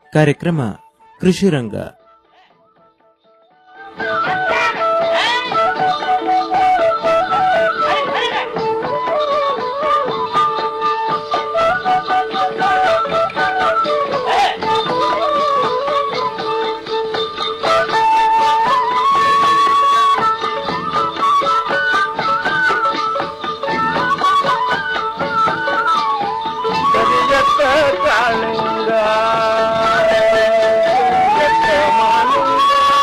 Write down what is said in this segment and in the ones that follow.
ಕಾರ್ಯಕ್ರಮ ಕೃಷಿ ರಂಗ ಕರಿಯತ್ತ ಕಾಳಿಂಗ ಕರಿಯತ್ತ ಮಾಲಿಂಗ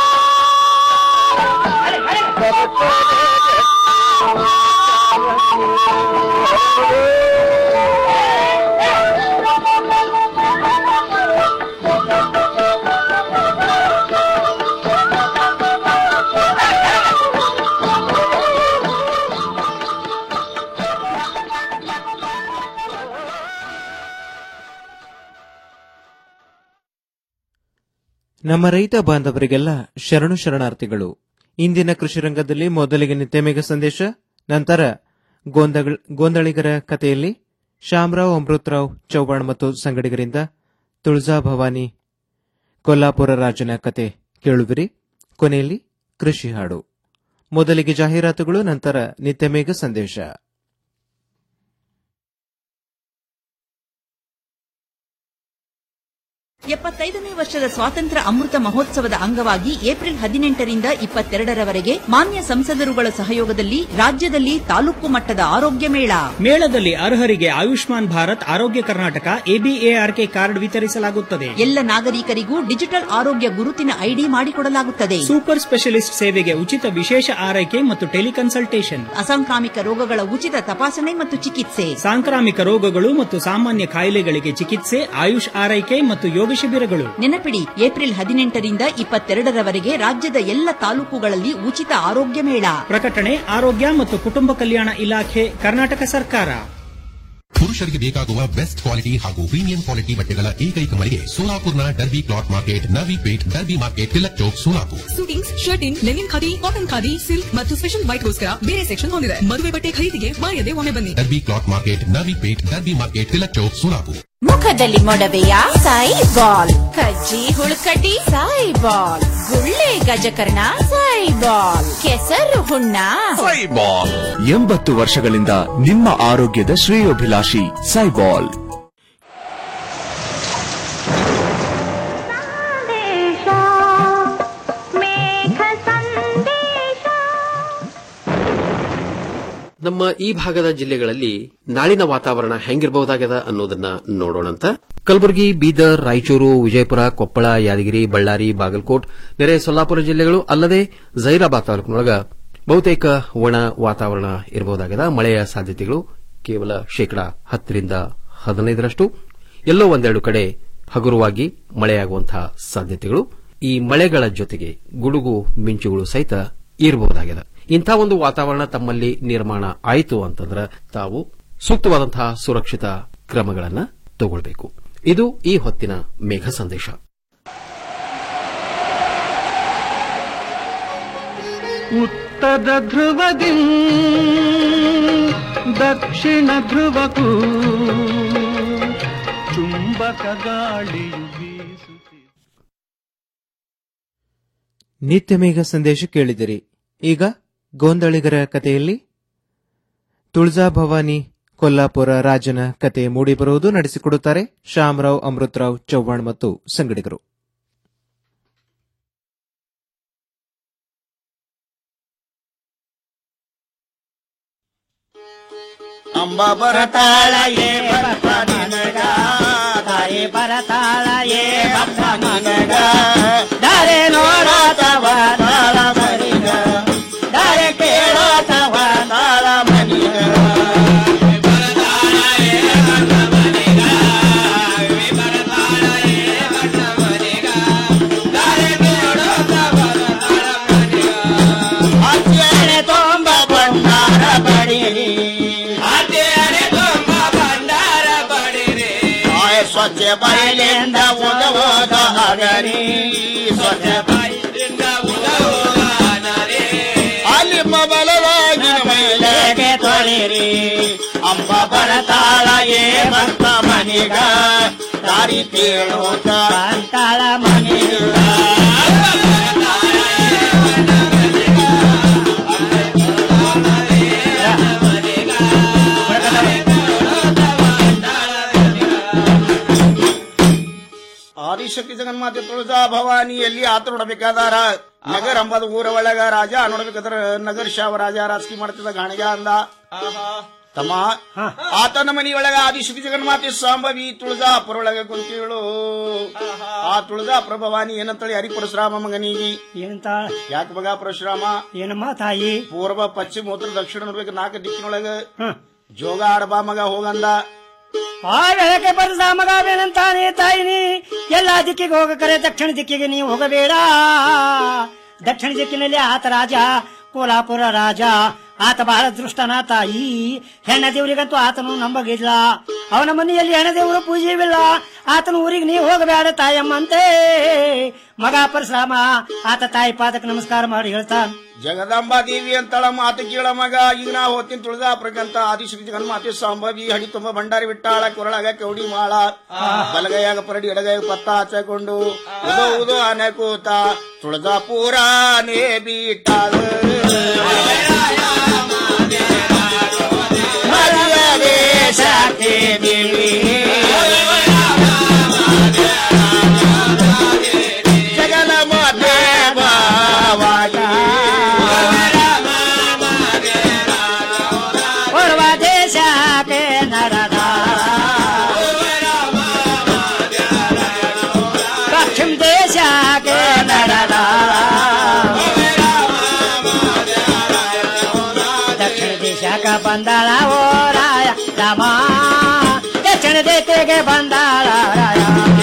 ನಮ್ಮ ರೈತ ಬಾಂಧವರಿಗೆಲ್ಲ ಶರಣು ಶರಣಾರ್ಥಿಗಳು ಇಂದಿನ ಕೃಷಿ ರಂಗದಲ್ಲಿ ಮೊದಲಿಗೆ ನಿತ್ಯಮೇಘ ಸಂದೇಶ ನಂತರ ಗೋಂದಗಳ- ಗೋಂದಳಿಗರ ಕಥೆಯಲ್ಲಿ ಶಾಮರಾವ್ ಅಮೃತರಾವ್ ಚೌಹಾಣ್ ಮತ್ತು ಸಂಗಡಿಗರಿಂದ ತುಳಜಾ ಭವಾನಿ ಕೊಲ್ಲಾಪುರ ರಾಜನ ಕತೆ ಕೇಳುವಿರಿ ಕೊನೆಯಲ್ಲಿ ಕೃಷಿ ಹಾಡು ಮೊದಲಿಗೆ ಜಾಹೀರಾತುಗಳು ನಂತರ ನಿತ್ಯಮೇಘ ಸಂದೇಶ ಎಪ್ಪತ್ತೈದನೇ ವರ್ಷದ ಸ್ವಾತಂತ್ರ್ಯ ಅಮೃತ ಮಹೋತ್ಸವದ ಅಂಗವಾಗಿ ಏಪ್ರಿಲ್ ಹದಿನೆಂಟರಿಂದ ಇಪ್ಪತ್ತೆರಡರವರೆಗೆ ಮಾನ್ಯ ಸಂಸದರುಗಳ ಸಹಯೋಗದಲ್ಲಿ ರಾಜ್ಯದಲ್ಲಿ ತಾಲೂಕು ಮಟ್ಟದ ಆರೋಗ್ಯ ಮೇಳ ಮೇಳದಲ್ಲಿ ಅರ್ಹರಿಗೆ ಆಯುಷ್ಮಾನ್ ಭಾರತ್ ಆರೋಗ್ಯ ಕರ್ನಾಟಕ ಎಬಿಎಆರ್ಕೆ ಕಾರ್ಡ್ ವಿತರಿಸಲಾಗುತ್ತದೆ ಎಲ್ಲ ನಾಗರಿಕರಿಗೂ ಡಿಜಿಟಲ್ ಆರೋಗ್ಯ ಗುರುತಿನ ಐಡಿ ಮಾಡಿಕೊಡಲಾಗುತ್ತದೆ ಸೂಪರ್ ಸ್ಪೆಷಲಿಸ್ಟ್ ಸೇವೆಗೆ ಉಚಿತ ವಿಶೇಷ ಆರೈಕೆ ಮತ್ತು ಟೆಲಿಕನ್ಸಲ್ಟೇಷನ್ ಅಸಾಂಕ್ರಾಮಿಕ ರೋಗಗಳ ಉಚಿತ ತಪಾಸಣೆ ಮತ್ತು ಚಿಕಿತ್ಸೆ ಸಾಂಕ್ರಾಮಿಕ ರೋಗಗಳು ಮತ್ತು ಸಾಮಾನ್ಯ ಕಾಯಿಲೆಗಳಿಗೆ ಚಿಕಿತ್ಸೆ ಆಯುಷ್ ಆರೈಕೆ ಮತ್ತು ಯೋಗ ಶಿಬಿರಗಳು ನೆನಪಿಡಿ ಏಪ್ರಿಲ್ ಹದಿನೆಂಟರಿಂದ ಇಪ್ಪತ್ತೆರಡರವರೆಗೆ ರಾಜ್ಯದ ಎಲ್ಲ ತಾಲೂಕುಗಳಲ್ಲಿ ಉಚಿತ ಆರೋಗ್ಯ ಮೇಳ ಪ್ರಕಟಣೆ ಆರೋಗ್ಯ ಮತ್ತು ಕುಟುಂಬ ಕಲ್ಯಾಣ ಇಲಾಖೆ ಕರ್ನಾಟಕ ಸರ್ಕಾರ ಪುರುಷರಿಗೆ ಬೇಕಾಗುವ ಬೆಸ್ಟ್ ಕ್ವಾಲಿಟಿ ಹಾಗೂ ಪ್ರೀಮಿಯಂ ಕ್ವಾಲಿಟಿ ಬಟ್ಟೆಗಳ ಏಕೈಕ ಮಳಿಗೆ ಸೋಲಾಪುರ್ನ Derby cloth market Navi Peth Derby market Tilak Chowk Solapur suitings shirting linen khadi cotton khadi silk ಮತ್ತು ಸ್ಪೆಷಲ್ ವೈಟ್ಗೋಸ್ಕರ ಬೇರೆ ಸೆಕ್ಷನ್ ಹೊಂದಿದೆ ಮದುವೆ ಬಟ್ಟೆ ಖರೀದಿಗೆ ಮಾಯದೆ ಒಮ್ಮೆ ಬನ್ನಿ Derby cloth market Navi Peth Derby market Tilak Chowk Solapur ಮುಖದಲ್ಲಿ ಮೊಡವೆಯ ಸಾಯಿ ಬಾಲ್ ಕಜ್ಜಿ ಹುಳುಕಡ್ಡಿ ಸಾಯಿ ಬಾಲ್ ಗುಳ್ಳೆ ಗಜಕರ್ಣ ಸಾಯಿ ಬಾಲ್ ಕೆಸರು ಹುಣ್ಣ ಎಂಬತ್ತು ವರ್ಷಗಳಿಂದ ನಿಮ್ಮ ಆರೋಗ್ಯದ ಶ್ರೇಯೋಭಿಲಾಷಿ ಸೈಬಾಲ್ ನಮ್ಮ ಈ ಭಾಗದ ಜಿಲ್ಲೆಗಳಲ್ಲಿ ನಾಳಿನ ವಾತಾವರಣ ಹೆಂಗಿರಬಹುದಾಗ್ಯದ ಅನ್ನೋದನ್ನ ನೋಡೋಣಂತ ಕಲಬುರಗಿ ಬೀದರ್ ರಾಯಚೂರು ವಿಜಯಪುರ ಕೊಪ್ಪಳ ಯಾದಗಿರಿ ಬಳ್ಳಾರಿ ಬಾಗಲಕೋಟ್ ನೆರೆ ಸೊಲ್ಲಾಪುರ ಜಿಲ್ಲೆಗಳು ಅಲ್ಲದೆ ಜೈರಾಬಾದ್ ತಾಲೂಕಿನೊಳಗ ಬಹುತೇಕ ಒಣ ವಾತಾವರಣ ಇರಬಹುದಾಗ್ಯದ ಮಳೆಯ ಸಾಧ್ಯತೆಗಳು ಕೇವಲ ಶೇಕಡಾ ಹತ್ತರಿಂದ ಹದಿನೈದರಷ್ಟು ಎಲ್ಲೋ ಒಂದೆರಡು ಕಡೆ ಹಗುರವಾಗಿ ಮಳೆಯಾಗುವಂತಹ ಸಾಧ್ಯತೆಗಳು ಈ ಮಳೆಗಳ ಜೊತೆಗೆ ಗುಡುಗು ಮಿಂಚುಗಳು ಸಹಿತ ಇರಬಹುದಾಗಿದೆ ಇಂಥ ಒಂದು ವಾತಾವರಣ ತಮ್ಮಲ್ಲಿ ನಿರ್ಮಾಣ ಆಯಿತು ಅಂತಂದ್ರೆ ತಾವು ಸೂಕ್ತವಾದಂತಹ ಸುರಕ್ಷಿತ ಕ್ರಮಗಳನ್ನು ತಗೊಳ್ಬೇಕು ಇದು ಈ ಹೊತ್ತಿನ ಮೇಘ ಸಂದೇಶ ಉತ್ತರ ಧ್ರುವದಿ ದಕ್ಷಿಣ ಧ್ರುವಕ್ಕೂ ಚುಂಬಕ ಗಾಳಿಯು ಬೀಸುತ್ತಿದೆ ನಿತ್ಯಮೇಘ ಸಂದೇಶ ಕೇಳಿದಿರಿ ಈಗ ಗೋಂದಳಿಗರ ಕಥೆಯಲ್ಲಿ ತುಳಜಾ ಭವಾನಿ ಕೊಲ್ಲಾಪುರ ರಾಜನ ಕತೆ ಮೂಡಿಬರುವುದು ನಡೆಸಿಕೊಡುತ್ತಾರೆ ಶ್ಯಾಮರಾವ್ ಅಮೃತರಾವ್ ಚೌಹಾಣ್ ಮತ್ತು ಸಂಗಡಿಗರು ಅಂಬ ಬರತಾಳ ಏ ಬರತ ನನಗ ತಾಯಿ ಬರತಾಳ ಏ ಬಪ್ಪ ನನಗ ದಾರೆ ನೋಡತವ ತಾಳ ಮನಿಗ ದಾರೆ ಕೇಳತವ ತಾಳ ಮನಿಗ ಅತ್ಯರೆ ತೊಂಬ ಬಂಡಾರ ಬಡಿರಿ ಅತ್ಯರೆ ತೊಂಬ ಬಂಡಾರ ಬಡಿರಿ ಸ್ವಚ್ಛ ಬಯಲಿಂದ ಉದವೋದ ಹಗರಿ ಸ್ವಚ್ಛ ಬಯಲಿಂದ ಉದವೋದ ಅಲ್ಲಿ ಬಲವಾಗಿ ಮೈಲೆಗೆ ತೊಳೆ ಬಡಿರಿ ಅಂಬ ಬರತಾಳ ಏ ಭಕ್ತ ಮನಿಗ ದಾರಿ ಕೇಳೋತ ಅಂತಾಳ ಮನಿಗ ಆದಿಶಕ್ತಿ ಜಗನ್ಮಾತೆ ತುಳಜಾ ಭವಾನಿಯಲ್ಲಿ ಆತ ನೋಡಬೇಕಾದಾರ ನಗರ ಅಂಬದ ಊರ ಒಳಗ ರಾಜ ನೋಡ್ಬೇಕಾದ್ರ ನಗರ ಶಾವ ರಾಜ ರಾಜಕೀಯ ಮಾಡ್ತಿದ್ದ ಗಾಣಿಗ ಅಂದ ತಮ್ಮ ಆತನ ಮನೆಯೊಳಗ ಆದಿಶಕ್ತಿ ಜಗನ್ಮಾತೆ ಸಾಂಬವಿ ತುಳಜಾಪುರ ಒಳಗ ಕುಂತಿಳು ಆ ತುಳಜಾಪುರ ಭವಾನಿ ಏನಂತೇಳಿ ಹರಿ ಪರಶುರಾಮ ಮಗನಿಗೆ ಏನಂತ ಯಾಕೆ ಮಗ ಪರಶುರಾಮ ಏನಮ್ಮ ತಾಯಿ ಪೂರ್ವ ಪಶ್ಚಿಮ ಉತ್ತರ ದಕ್ಷಿಣ ನೋಡ್ಬೇಕು ನಾಲ್ಕು ದಿಕ್ಕಿನೊಳಗ ಜೋಗ ಆಡಬಾ ಮಗ ಹೋಗಂದ ಆ ವೇಳಕ್ಕೆ ಬರೆದ ಮಗವೇನಂತಾನೆ ತಾಯಿನಿ ಎಲ್ಲ ದಿಕ್ಕಿಗೆ ಹೋಗಕರೆ ದಕ್ಷಿಣ ದಿಕ್ಕಿಗೆ ನೀವು ಹೋಗಬೇಡ ದಕ್ಷಿಣ ದಿಕ್ಕಿನಲ್ಲಿ ಆತ ರಾಜ ಕೋಲಾಪುರ ರಾಜ ಆತ ಬಹಳ ದೃಷ್ಟನ ತಾಯಿ ಹೆಣ್ಣ ದೇವರಿಗಂತೂ ಆತನು ನಂಬಗಿಲ್ಲ ಅವನ ಮನೆಯಲ್ಲಿ ಹೆಣ್ಣ ದೇವರು ಪೂಜೆವಿಲ್ಲ ಆತನ ಊರಿಗೆ ನೀವು ಹೋಗಬೇಡ ತಾಯಮ್ಮಂತೆ ಮಗ ಪರಶುರಾಮ ಆತ ತಾಯಿ ಪಾದಕ್ಕೆ ನಮಸ್ಕಾರ ಮಾಡಿ ಹೇಳ್ತಾನ ಜಗದಾಂಬಾ ದೇವಿ ಅಂತಳ ಮಾತು ಕೇಳ ಮಗ ಈಗ ನಾ ಹೋಗ್ತೀನಿ ತುಳಜಾಪುರಕ್ಕಂತ ಆದಿಶಕ್ತಿ ಜಗನ್ಮಾತೆ ಸಾಂಬವಿ ಹಡಿ ತುಂಬ ಭಂಡಾರಿ ಬಿಟ್ಟಾಳ ಕೊರಳಾಗ ಕೌಡಿ ಮಾಳ ಬಲಗೈಯಾಗ ಪರಡಿ ಎಡಗೈಯಾಗ ಪತ್ತ ಹಚ್ಚಕೊಂಡು ಉದೋ ಉದೋ ಆನೆ ಕೂತ ತುಳಜಾಪುರಾನೇ ಬಿಟ್ಟಾಳ ದೇವಿ ಜಗನ ಮಾತೆ ಪೂರ್ವ ದೇಶಕ್ಕೆ ನರದ ಪಶ್ಚಿಮ ದೇಶಕ್ಕೆ ನರದ ದಕ್ಷಿಣ ದೇಶಕ್ಕೆ ಬಂದಾಳ ಓ ರಾಯ ರಾಮ ದಕ್ಷಿಣ ದೇಶಕ್ಕೆ ಬಂದಾಳ ರಾಯ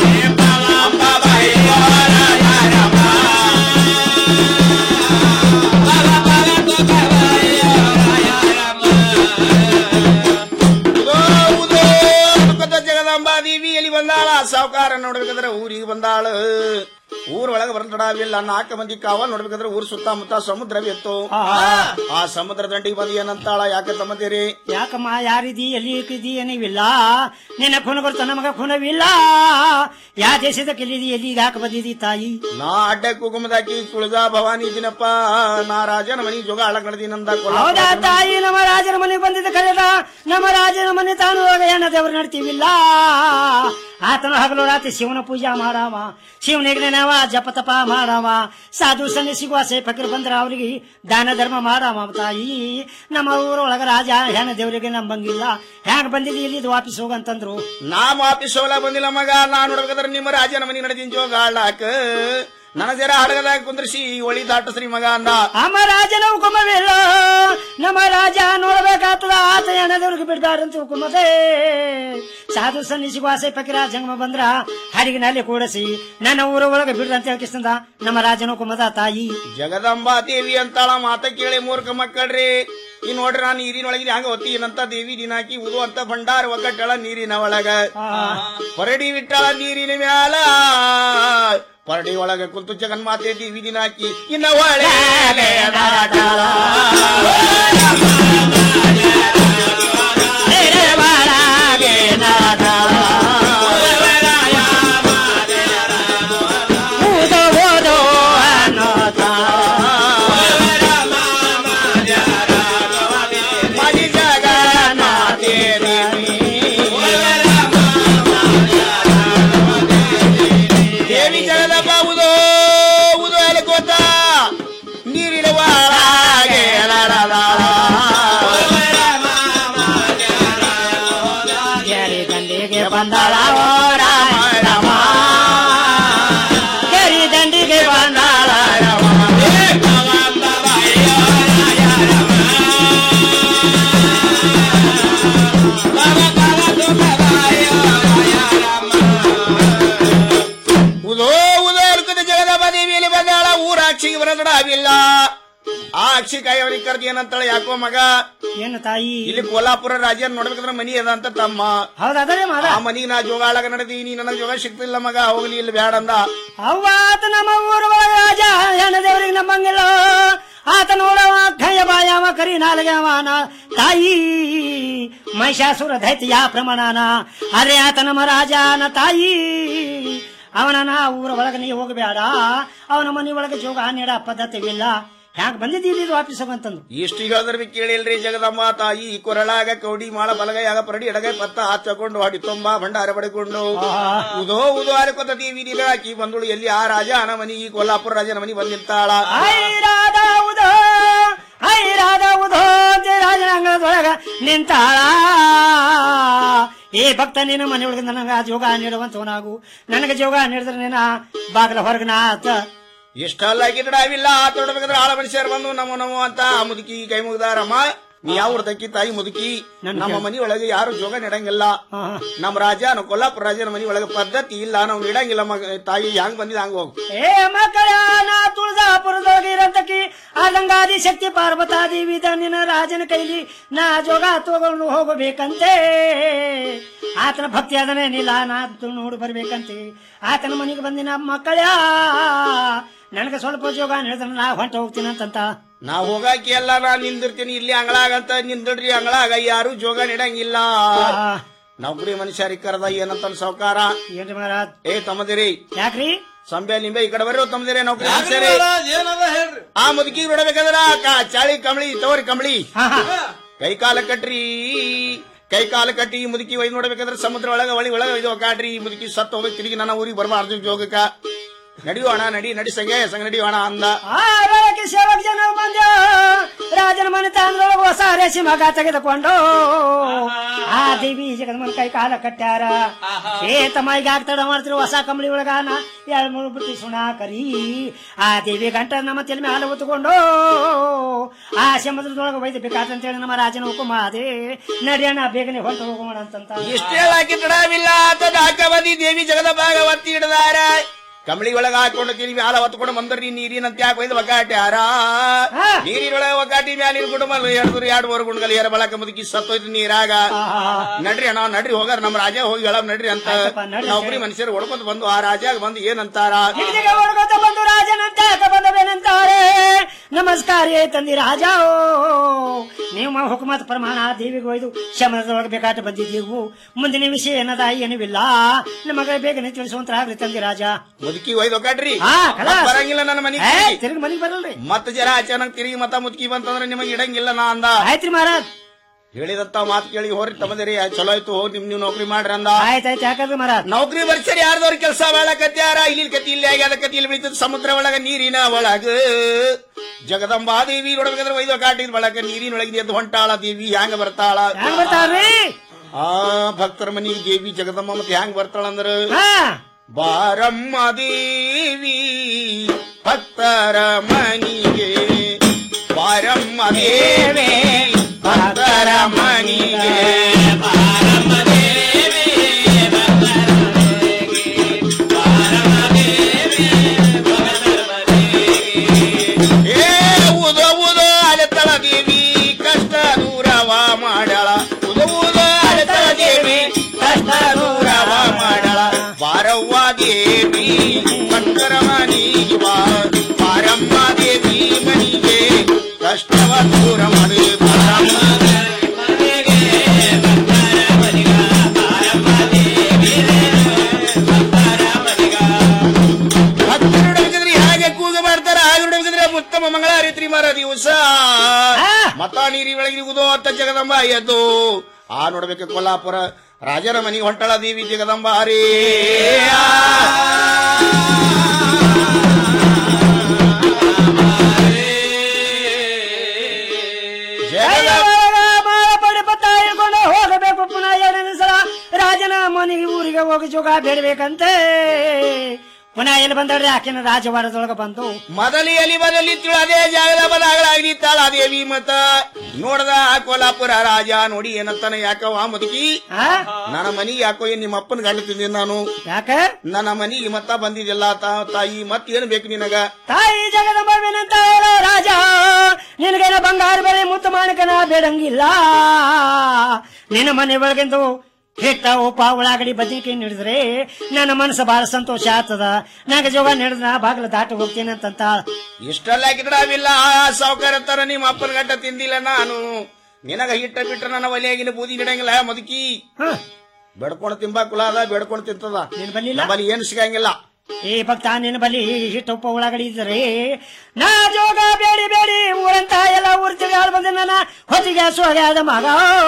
ಉದೋ ಉದೋ ಅನ್ಕೊತ ಜಗದಾಂಬಾ ದೇವಿ ಎಲ್ಲಿ ಬಂದಾಳ ಸಾವುಕಾರ ನೋಡ್ಬೇಕಾದ್ರೆ ಊರಿಗೆ ಬಂದಾಳ ಊರೊಳಗೆ ಬರತಡಾವಿಲ್ಲ ನಾಲ್ಕು ಮಂದಿ ಕಾವಲ್ ನೋಡ್ಬೇಕಾದ್ರೆ ಊರ್ ಸುತ್ತಮುತ್ತ ಸಮುದ್ರವಿತ್ತು ಆ ಸಮುದ್ರ ದಂಡಿಗೆ ಬಂದು ಏನಂತಾಳ ಯಾಕೆ ತಮ್ಮದಿರಿ ಯಾಕಮ್ಮ ಯಾರಿದಿ ಎಲ್ಲಿ ಇಕ್ಕಿದಿ ಏನಿವಿಲ್ಲ ನಿನ್ನ ಖುನಗಳು ತನ್ನ ಮಗ ಖುನವಿಲ್ಲ ಯಾ ದೇಶದ ಕೆಲ್ಲಿದಿ ಎಲ್ಲಿ ಯಾಕೆ ಬಂದಿದಿ ತಾಯಿ ನಾ ಅಡ್ಡ ಕುಗುಮದಾಕಿ ತುಳಜಾ ಭವಾನಿ ದಿನಪ್ಪ ನಾ ರಾಜನ ಮನಿ ಜೋಗ ಆಳಕ್ ನಡೆದಿನಂದ ಹೌದಾ ತಾಯಿ ನಮ್ಮ ರಾಜನ ಮನೆಗೆ ಬಂದಿದ್ದ ಕರೆದ ನಮ್ಮ ರಾಜನ ಮನೆ ತಾನು ಹೋಗ ಎಣ್ಣ ದೇವರು ನಡ್ತೀವಿಲ್ಲ ಆತನು ಹಗಲು ರಾತ್ರಿ ಶಿವನ ಪೂಜಾ ಮಾಡಾವ ಶಿವನಿಗೆ ನೆನವ ಜಪ ತಪ ಮಾಡಾವ ಸಾಧು ಸನ್ನಿಸಿಗುವ ಆಸೆ ಫಕೀರ್ ಬಂದ್ರ ಅವ್ರಿಗೆ ದಾನ ಧರ್ಮ ಮಾಡಾವ ತಾಯಿ ನಮ್ಮ ಊರೊಳಗ ರಾಜ ಹೆಣ್ಣ ದೇವರಿಗೆ ನಂಬಂಗಿಲ್ಲ ಹ್ಯಾಂಗ ಬಂದಿದ್ದು ಇಲ್ಲಿ ವಾಪಸ್ ಹೋಗಂತಂದ್ರು ನಾ ವಾಪಿಸ್ ಹೋಗ್ಲಾ ಬಂದಿಲ್ಲ ಮಗ ನಾ ನೋಡ್ಬೇಕಾದ್ರೆ ನಿಮ್ಮ ರಾಜನ ಮನಿ ನಡೆದಿನ ಜೋಗ ಆಳಾಕ ನನ್ನ ಜರ ಹಡಗದಾಗ ಕುಂದ್ರಿಸಿ ಒಳಿ ದಾಟಸ್ರಿ ಮಗ ಅಂದ ನಮ್ಮ ರಾಜನ ಹುಕುಮವಿಲ್ಲ ನಮ್ಮ ರಾಜ ನೋಡ್ಬೇಕಾಗ್ತದ ಆತ ಹೆಣದವ್ರಿಗೆ ಬಿಡ್ಬಾರ್ದಂತ ಹುಕುಮದೆ ಸಾಧು ಸನ್ನಿಸಿಗೂ ಆಸೆ ಫಕೀರ ಜಂಗಮ ಬಂದ್ರ ಹರಿಗಿನಲ್ಲಿ ಕೂಡಿಸಿ ನನ್ನ ಊರ ಒಳಗೆ ಬಿಡ್ದಂತ ಹೇಳ್ಕಿಸ್ತಂದ ನಮ್ಮ ರಾಜನ ಹುಕುಮದ ತಾಯಿ ಜಗದಂಬಾ ದೇವಿ ಅಂತಾಳ ಮಾತ ಕೇಳಿ ಮೂರ್ಖ ಮಕ್ಕಳ್ರಿ ಈ ನೋಡ್ರಿ ನಾನು ನೀರಿನೊಳಗೆ ಹಂಗ ಹೊತ್ತಿ ಏನಂತ ದೇವಿ ದಿನಾಕಿ ಉದು ಅಂತ ಭಂಡಾರ ಒಗ್ಗಟ್ಟಳ ನೀರಿನ ಒಳಗ ಪರಡಿ ಬಿಟ್ಟಾಳ ನೀರಿನ ಮ್ಯಾಲ ಪರಡಿ ಒಳಗ ಕುಂತು ಜಗನ್ಮಾತೆ ದೇವಿ ದಿನಾಕಿ ಇನ್ನ ಒಳೆ ಓದೋ ಓದೋ ಅನ್ನೋತ ಮಣಿ ಜಗನ್ನಾಥೆ ದೇವಿ ದೇವಿ ಜಗದಪ್ಪ ಉದೋ ಉದೋ ಎಲ್ಕೋತ ನೀರಿನ ಒಳಗೆ ಕೆರೆ ದಂಡಿಗೆ ಬಂದಾಳ ಓ ರಾಮ ರಾಮ ಕೆರೆ ದಂಡಿಗೆ ಬಂದಾಳ ಉದೋ ಉದೋ ಎಲ್ಕೋತ ಜಗದಪ್ಪ ದೇವಿಯಲ್ಲಿ ಬಂದಾಳ ಊರ ಅಕ್ಷಿಗೆ ಬರದಡಾವಿಲ್ಲ ಆ ಅಕ್ಷಿ ಕಾಯವನಿಗೆ ಕರ್ದಿ ಏನಂತಾಳೆ ಯಾಕೋ ಮಗ ಏನು ತಾಯಿ ಇಲ್ಲಿ ಕೋಲ್ಹಾಪುರ ರಾಜ್ಯನ್ ನೋಡ್ಬೇಕಂದ್ರೆ ಮನಿ ಅದ ಅಂತ ತಮ್ಮ ಹೌದಾದ್ರೆ ಮಾದ ಆ ಮನಿಗೆ ನಾ ಜೋಗಾಳಗ ನಡೆದೀನಿ ನನಗೆ ಜೋಗ ಸಿಗ್ತಿಲ್ಲ ಮಗ ಹೋಗ್ಲಿ ಇಲ್ಲಿ ಬ್ಯಾಡ ಅಂದ ಅವ್ವಾತ ನಮ್ಮ ಊರ ಒಳಗ ರಾಜ ಹೆಣ್ಣ ದೇವರಿಗೆ ನಂಬಂಗಿಲ್ಲ ಆತ ನೋಡವ ಖಯ ಬಾಯವ ಕರಿ ನಾಲಗವನ ತಾಯಿ ಮಹಿಷಾಸುರ ದೈತ್ಯ ಪ್ರಮಾಣನ ಅರೆ ಆತ ನಮ್ಮ ರಾಜನ ತಾಯಿ ಅವನನ್ನ ಊರ ಒಳಗೆ ನೀ ಹೋಗಬೇಡ ಅವನ ಮನೆ ಒಳಗೆ ಜೋಗ ನೀಡ ಪದ್ಧತಿವಿಲ್ಲ ಹ್ಯಾಂಗ ಬಂದಿದ್ದೀರಿ ಇದು ಆಫೀಸ್ ಅಂತಂದು ಇಷ್ಟು ಹೇಳಿದ್ರೆ ಕೇಳಿಲ್ರಿ ಜಗದಮ್ಮ ತಾಯಿ ಕೊರಳಾಗ ಕೌಡಿ ಮಾಳ ಬಲಗೈಯಾಗ ಪರಡಿ ಎಡಗೈ ಪತ್ತ ಹಾಚಕೊಂಡು ಹಾಡಿ ತುಂಬಾ ಭಂಡಾರ ಪಡೆಕೊಂಡು ಉದೋ ಉದೋ ಅರಕೊತ ದೇವಿ ಹಾಕಿ ಬಂದಳು ಎಲ್ಲಿ ಆ ರಾಜ ಅನ ಮನಿ ಈ ಕೊಲ್ಲಾಪುರ ರಾಜನ ಮನಿ ಬಂದ್ ನಿಂತಾಳ ಐರಾದ ಉದೋ ಐರಾದ ಉದೋ ಅಂತ ರಾಜನ ಅಂಗಳದೊಳಗ ನಿಂತಾಳ ಏ ಭಕ್ತ ನಿನ್ನ ಮನೆಯೊಳಗೆ ನನಗ ಜೋಗ ನೀಡುವಂತವನಾಗು ನನಗೆ ಜೋಗ ನೀಡಿದ್ರೆ ನಿನ್ನ ಬಾಗಿಲ ಹೊರಗನ ಆತ ಇಷ್ಟಲ್ಲ ಗಿಡವಿಲ್ಲ ತೊಡಬೇಕಾದ್ರೆ ಆಳ ಮನುಷ್ಯರು ಬಂದು ನಮೋ ನಮೋ ಅಂತ ಆ ಮುದುಕಿ ಕೈ ಮುಗ್ದಾರಮ್ಮ ನೀ ಯಾವ ದಕ್ಕಿ ತಾಯಿ ಮುದುಕಿ ನಮ್ಮ ಮನಿ ಒಳಗೆ ಯಾರು ಜೋಗ ನೀಡಂಗಿಲ್ಲ ನಮ್ಮ ರಾಜ ನಮ್ಮ ಕೊಲ್ಲಾಪುರ ರಾಜನ ಮನಿ ಒಳಗೆ ಪದ್ಧತಿ ಇಲ್ಲ ನಾವು ನೀಡಂಗಿಲ್ಲ ಮಗ ತಾಯಿ ಹ್ಯಾಂಗ್ ಬಂದಿಲ್ಲ ಹಂಗ ಹೋಗು ಏ ಮಕ್ಕಳ ನಾ ತುಳಜಾಪುರದೊಳಗೆ ಇರಂತಕಿ ಆದಂಗಾದಿ ಶಕ್ತಿ ಪಾರ್ವತಾದೇವಿ ಇದ ನಿನ್ನ ರಾಜನ ಕೈಲಿ ನಾ ಜೋಗ ತಗೊಂಡು ಹೋಗಬೇಕಂತೆ ಆತನ ಭಕ್ತಿ ಅದನೇನಿಲ್ಲ ನಾ ತು- ನೋಡಿ ಬರ್ಬೇಕಂತೆ ಆತನ ಮನೆಗೆ ಬಂದಿನ ಮಕ್ಕಳ ನನಗೆ ಸ್ವಲ್ಪ ಜೋಗ ಹೇಳಿದ್ರೆ ನಾ ಹೊಂಟ ಹೋಗ್ತೀನಿ ಅಂತಂತ ನಾ ಹೋಗಾಕಿ ಎಲ್ಲ ನಾ ನಿಂದಿರ್ತೀನಿ ಇಲ್ಲಿ ಅಂಗಳಾಗಂತ ನಿಂದಿಡ್ರಿ ಅಂಗಳಾಗ ಯಾರು ಜೋಗ ನೀಡಂಗಿಲ್ಲ ನೌಕರಿ ಮನುಷ್ಯರಿಗೆ ಕರೆದ ಏನಂತ ಸಾವುಕಾರ ಏನ್ರಿ ಮಹಾರಾಜ್ ಏ ತಮ್ಮದಿರಿ ಯಾಕ್ರಿ ಸಂಬೆ ನಿಂಬೆ ಈ ಕಡೆ ಬರ್ರಿ ತಮ್ಮದಿರಿ ನೌಕರಿ ಮನುಷ್ಯರೇ ಆ ಮುದುಕಿ ನೋಡಬೇಕಾದ್ರ ಕಾ- ಚಾಳಿ ಕಂಬಳಿ ತವರಿ ಕಂಬಳಿ ಕೈ ಕಾಲ ಕಟ್ರಿ ಕೈ ಕಾಲ ಕಟ್ಟಿ ಈ ಮುದುಕಿ ಒಯ್ದು ನೋಡ್ಬೇಕಾದ್ರೆ ಸಮುದ್ರ ಒಳಗ ಒಳಿ ಒಳಗ ಇದು ಕಾಡ್ರಿ ಈ ಮುದುಕಿ ಸತ್ತು ಹೋಗಿ ತಿರುಗಿ ನನ್ನ ಊರಿಗೆ ಬರಬಾರ್ದು ಜೋಗಕ್ಕ ನಡಿಯೋಣ ನಡಿ ನಡಿ ಸಂಗೆ ಸಂಗ ನಡಿಯೋಣ ಅಂದ ಆ ರೋಗಕ್ಕೆ ಸೇವಕ ಜನ ಬಂದ ರಾಜನ ಮನೆ ತಾಂದ್ರೊಳಗೆ ಹೊಸ ರೇಸಿ ಮಗ ತೆಗೆದುಕೊಂಡು ಆ ದೇವಿ ಜಗನ್ಮನ್ ಕೈ ಕಾಲ ಕಟ್ಟ್ಯಾರ ಏ ತಮ್ಮ ಈಗ ಆಗ್ತಾಡ ಮಾಡ್ತಿರು ಹೊಸ ಕಂಬಳಿ ಒಳಗಾನ ಎರಡ್ ಮೂರು ಬಿಟ್ಟು ಸುಣ ಕರಿ ಆ ದೇವಿ ಗಂಟ ನಮ್ಮ ತಲೆ ಮೇಲೆ ಹೊತ್ತುಕೊಂಡು ಆ ಸಮುದ್ರದೊಳಗೆ ಒಯ್ದಬೇಕಾತಂತೇಳಿ ನಮ್ಮ ರಾಜನ ಹುಕುಮ ಅದೇ ನಡಿಯೋಣ ಬೇಗನೆ ಹೊರಟು ಹೋಗೋಣ ಅಂತಂತ ಇಷ್ಟೇ ಹಾಕಿ ತಡವಿಲ್ಲ ತದ ಹಾಕವದಿ ದೇವಿ ಜಗದ ಭಾಗ ಒತ್ತಿ ಹಿಡ್ದಾರ ಕಂಬಳಿ ಒಳಗ ಹಾಕೊಂಡು ತಿರುಗಿ ಹಾಲ ಹೊತ್ಕೊಂಡು ಬಂದ್ರಿ ನೀರಿನಂತ ಯಾಕೆ ಒಯ್ದು ಒಗ್ಗಾಟ್ಯಾರ ನೀರಿನೊಳಗ ಒಗ್ಗಾಟಿ ಮ್ಯಾಲ ಹಿಡ್ಕೊಂಡು ಬಂದು ಎರಡು ಎರಡು ಮೂರು ಗುಂಡ್ಗಲ್ ಏರ ಬಳಕ ಮುದುಕಿ ಸತ್ತೋಯ್ತು ನೀರಾಗ ನಡ್ರಿ ಅಣ್ಣ ನಡ್ರಿ ಹೋಗಾರ ನಮ್ಮ ರಾಜ ಹೋಗಿ ಹೇಳ ನಡ್ರಿ ಅಂತ ನೌಕರಿ ಮನುಷ್ಯರು ಹೊಡ್ಕೊಂತ ಬಂದು ಆ ರಾಜಾಗ ಬಂದು ಏನಂತಾರ ಹಿಡಿದಿಗೆ ಹೊಡ್ಕೊತ ಬಂದು ರಾಜನಂತ ಬಂದವೇನಂತಾರೆ ನಮಸ್ಕಾರ ತಂದಿ ರಾಜ ನೀವು ಮ- ಹುಕುಮತ್ ಪ್ರಮಾಣ ದೇವಿಗೆ ಒಯ್ದು ಶಮನದೊಳಗೆ ಬೇಕಾಟ ಬಂದಿದ್ದೀವು ಮುಂದಿನ ವಿಷಯ ಏನದ ಏನಿಲ್ಲ ನಮಗೆ ಬೇಗನೆ ತಿಳಿಸುವಂತ ಆಗ್ಲಿ ತಂದಿ ರಾಜ ಮುದುಕಿ ಒಯ್ದು ಒಗ್ಗಾಟ್ರಿ ಹಾ, ಖಲಾಸ್. ಮತ್ತ್ ಬರಂಗಿಲ್ಲ ನನ್ನ ಮನೆಗೆ ಏ, ತಿರುಗಿ ಮನೆಗೆ ಬರಲ್ರಿ ಮತ್ತ ಜರ ಅಚಾನಕ್ ತಿರುಗಿ ಮತ್ತ ಮುದುಕಿ ಬಂತಂದ್ರೆ ನಿಮಗೆ ಇಡಂಗಿಲ್ಲ ನಾ ಅಂದ ಆಯ್ತ್ರಿ ಮಹಾರಾಜ್ ಹೇಳಿದಂತ ಮಾತು ಕೇಳಿ ಹೋರಿ ತಮ್ಮದಿರಿ ಚಲೋ ಆಯ್ತು ಹೋಗಿ ನಿಮ್ ನೀವು ನೌಕರಿ ಮಾಡ್ರಿ ಅಂದ ಆಯ್ತಾಯ್ತು ಯಾಕಂದ್ರೆ ಮಹಾರಾಜ್ ನೌಕರಿ ಬರ್ಸರಿ ಯಾರ್ದವ್ರ ಕೆಲಸ ಮಾಡಕತ್ಯಾರ ಇಲ್ಲಿ ಕತಿ ಇಲ್ಲಿ ಆಗ್ಯಾದ ಕತಿ ಇಲ್ಲಿ ಬೀಳ್ತದ ಸಮುದ್ರ ಒಳಗ ನೀರಿನ ಒಳಗ ಜಗದಂಬಾ ದೇವಿ ನೋಡ್ಬೇಕಾದ್ರೆ ಒಯ್ದು ಕಾಟಿನ ಒಳಗ ನೀರಿನೊಳಗೆ ಎದ್ದು ಹೊಂಟಾಳ ದೇವಿ ಹ್ಯಾಂಗ ಬರ್ತಾಳ ಹ್ಯಾಂಗ ಬರ್ತಾಳ್ರಿ ಆ ಭಕ್ತರ ಮನಿಗೆ ದೇವಿ ಜಗದಮ್ಮ ಮತ್ತೆ ಹ್ಯಾಂಗ ಬರ್ತಾಳ ಅಂದ್ರ ಹಾ ಬಾರಮ್ಮ ದೇವಿ ಭಕ್ತರ ಮನಿಗೆ ಬಾರಮ್ಮ ದೇವಿ ಭಕ್ತರ ಮನಿಗೆ ಏ ಉದೋ ಉದೋ ಅಲೆತಳ ದೇವಿ ಕಷ್ಟ ದೂರವ ಮಾಡಳ ಉದೋ ಉದೋ ಅಲೆತಳ ದೇವಿ ಕಷ್ಟ ದೂರವ ಮಾಡಳ ಬಾರವ್ವ ದೇವಿ ಭಕ್ತರ ಮನಿಗೆ ಬಾ ಬಾರಮ್ಮ ದೇವಿ ಮನಿಗೆ ಕಷ್ಟವ ದೂರ ಮಾಡಿ ಬಾರಮ್ಮ ಭಕ್ತರು ನೋಡ್ಬೇಕಂದ್ರೆ ಹೇಗೆ ಕೂಗ ಮಾಡ್ತಾರ ಹಾಗೆ ನೋಡ್ಬೇಕಂದ್ರೆ ಉತ್ತಮ ಮಂಗಳಾರಿತ್ರಿ ಮರ ದಿವಸ ಮತ ನೀರಿ ಒಳಗೆ ಉದೋ ಅತ್ತ ಜಗದಂಬ ಎದ್ದು ಆ ನೋಡ್ಬೇಕು ಕೊಲ್ಲಾಪುರ ರಾಜರ ಮನೆಗೆ ಹೊಂಟಳ ದೇವಿ ಜಗದಂಬ ಹರೇ ಪಡಿಪತ್ತ ಹಿಡ್ಕೊಂಡು ಹೋಗಬೇಕು ಪುನಃ ಏಳನೇ ಸಲ ರಾಜನ ಮನೆಗೆ ಊರಿಗೆ ಹೋಗಿ ಜೋಗ ಬೇಡಬೇಕಂತೆ ಪುನಃ ಎಲ್ಲಿ ಬಂದವ್ರಿ ಆಕಿನ ರಾಜವಾಡದೊಳಗೆ ಬಂದು ಮೊದಲಿ ಎಲಿ ಬದಲಿ ಅದೇ ಜಾಗದ ಬದಾಗಳಾಗ್ಲಿ ತಾಳ ದೇವಿ ಮತ ನೋಡ್ದ ಆ ಕೋಲಾಪುರ ರಾಜ ನೋಡಿ ಏನಂತಾನೆ ಯಾಕೋ ಆ ಮುದುಕಿ ನನ್ನ ಮನಿ ಯಾಕೋ ಏನ್ ನಿಮ್ಮ ಅಪ್ಪನ ಗಂಡ ತಿಂದಿನಿ ನಾನು ಯಾಕ ನನ್ನ ಮನಿಗೆ ಮತ್ತ ಬಂದಿದ್ದಿಲ್ಲ ತಾ- ತಾಯಿ ಮತ್ ಏನ್ ಬೇಕು ನಿನಗ ತಾಯಿ ಜಗದಂಬವಿನಂತ ರಾಜ ನಿನಗೇನ ಬಂಗಾರ ಬೆಲೆ ಮುತ್ತು ಮಾಣಕನ ಬೇಡಂಗಿಲ್ಲ ನಿನ್ನ ಮನೆ ಒಳಗೆಂದು ಹಿಟ್ಟ ಉಪ್ಪ ಉಳ್ಳಾಗಡಿ ಬದ್ನಿಕಾಯಿ ನೀಡಿದ್ರೆ ನನ್ನ ಮನಸ್ಸು ಬಹಳ ಸಂತೋಷ ಆಗ್ತದ ನಾಗ ಜೋಗ ನಡೆದ ಬಾಗಿಲು ದಾಟಿ ಹೋಗ್ತೀನಿ ಅಂತಂತ ಇಷ್ಟೆಲ್ಲ ಗಿಡವಿಲ್ಲ ಸಾವುಕಾರ ತರ ನಿಮ್ಮ ಅಪ್ಪನ ಗಡ್ಡ ತಿಂದಿಲ್ಲ ನಾನು ನಿನಗ ಹಿಟ್ಟ ಬಿಟ್ರ ನನ್ನ ಒಲೆಯಾಗಿನ ಬೂದಿ ಗಿಡಂಗಿಲ್ಲ ಮುದುಕಿ ಬೆಡ್ಕೊಂಡು ತಿಂಬಾ ಕುಲ ಅದ ಬೆಡ್ಕೊಂಡು ತಿಂತದ ನೀನ್ ಬಂದಿಲ್ಲ ಬಲಿ ಏನು ಸಿಗಂಗಿಲ್ಲ ಏ ಭಕ್ತ ನಿನ್ನ ಬಲಿ ಹಿಟ್ಟ ಉಪ್ಪ ಉಳ್ಳಾಗಡಿ ಇದ್ರೆ ನಾ ಜೋಗ ಬೇಡಿ ಬೇಡಿ ಊರಂತ ಎಲ್ಲ ಊರ್ ತಿರುಗಾಡ್ ಬಂದ ನನ್ನ ಹೊತ್ತಿಗೆ ಸೋಗ್ಯಾದ ಮಗ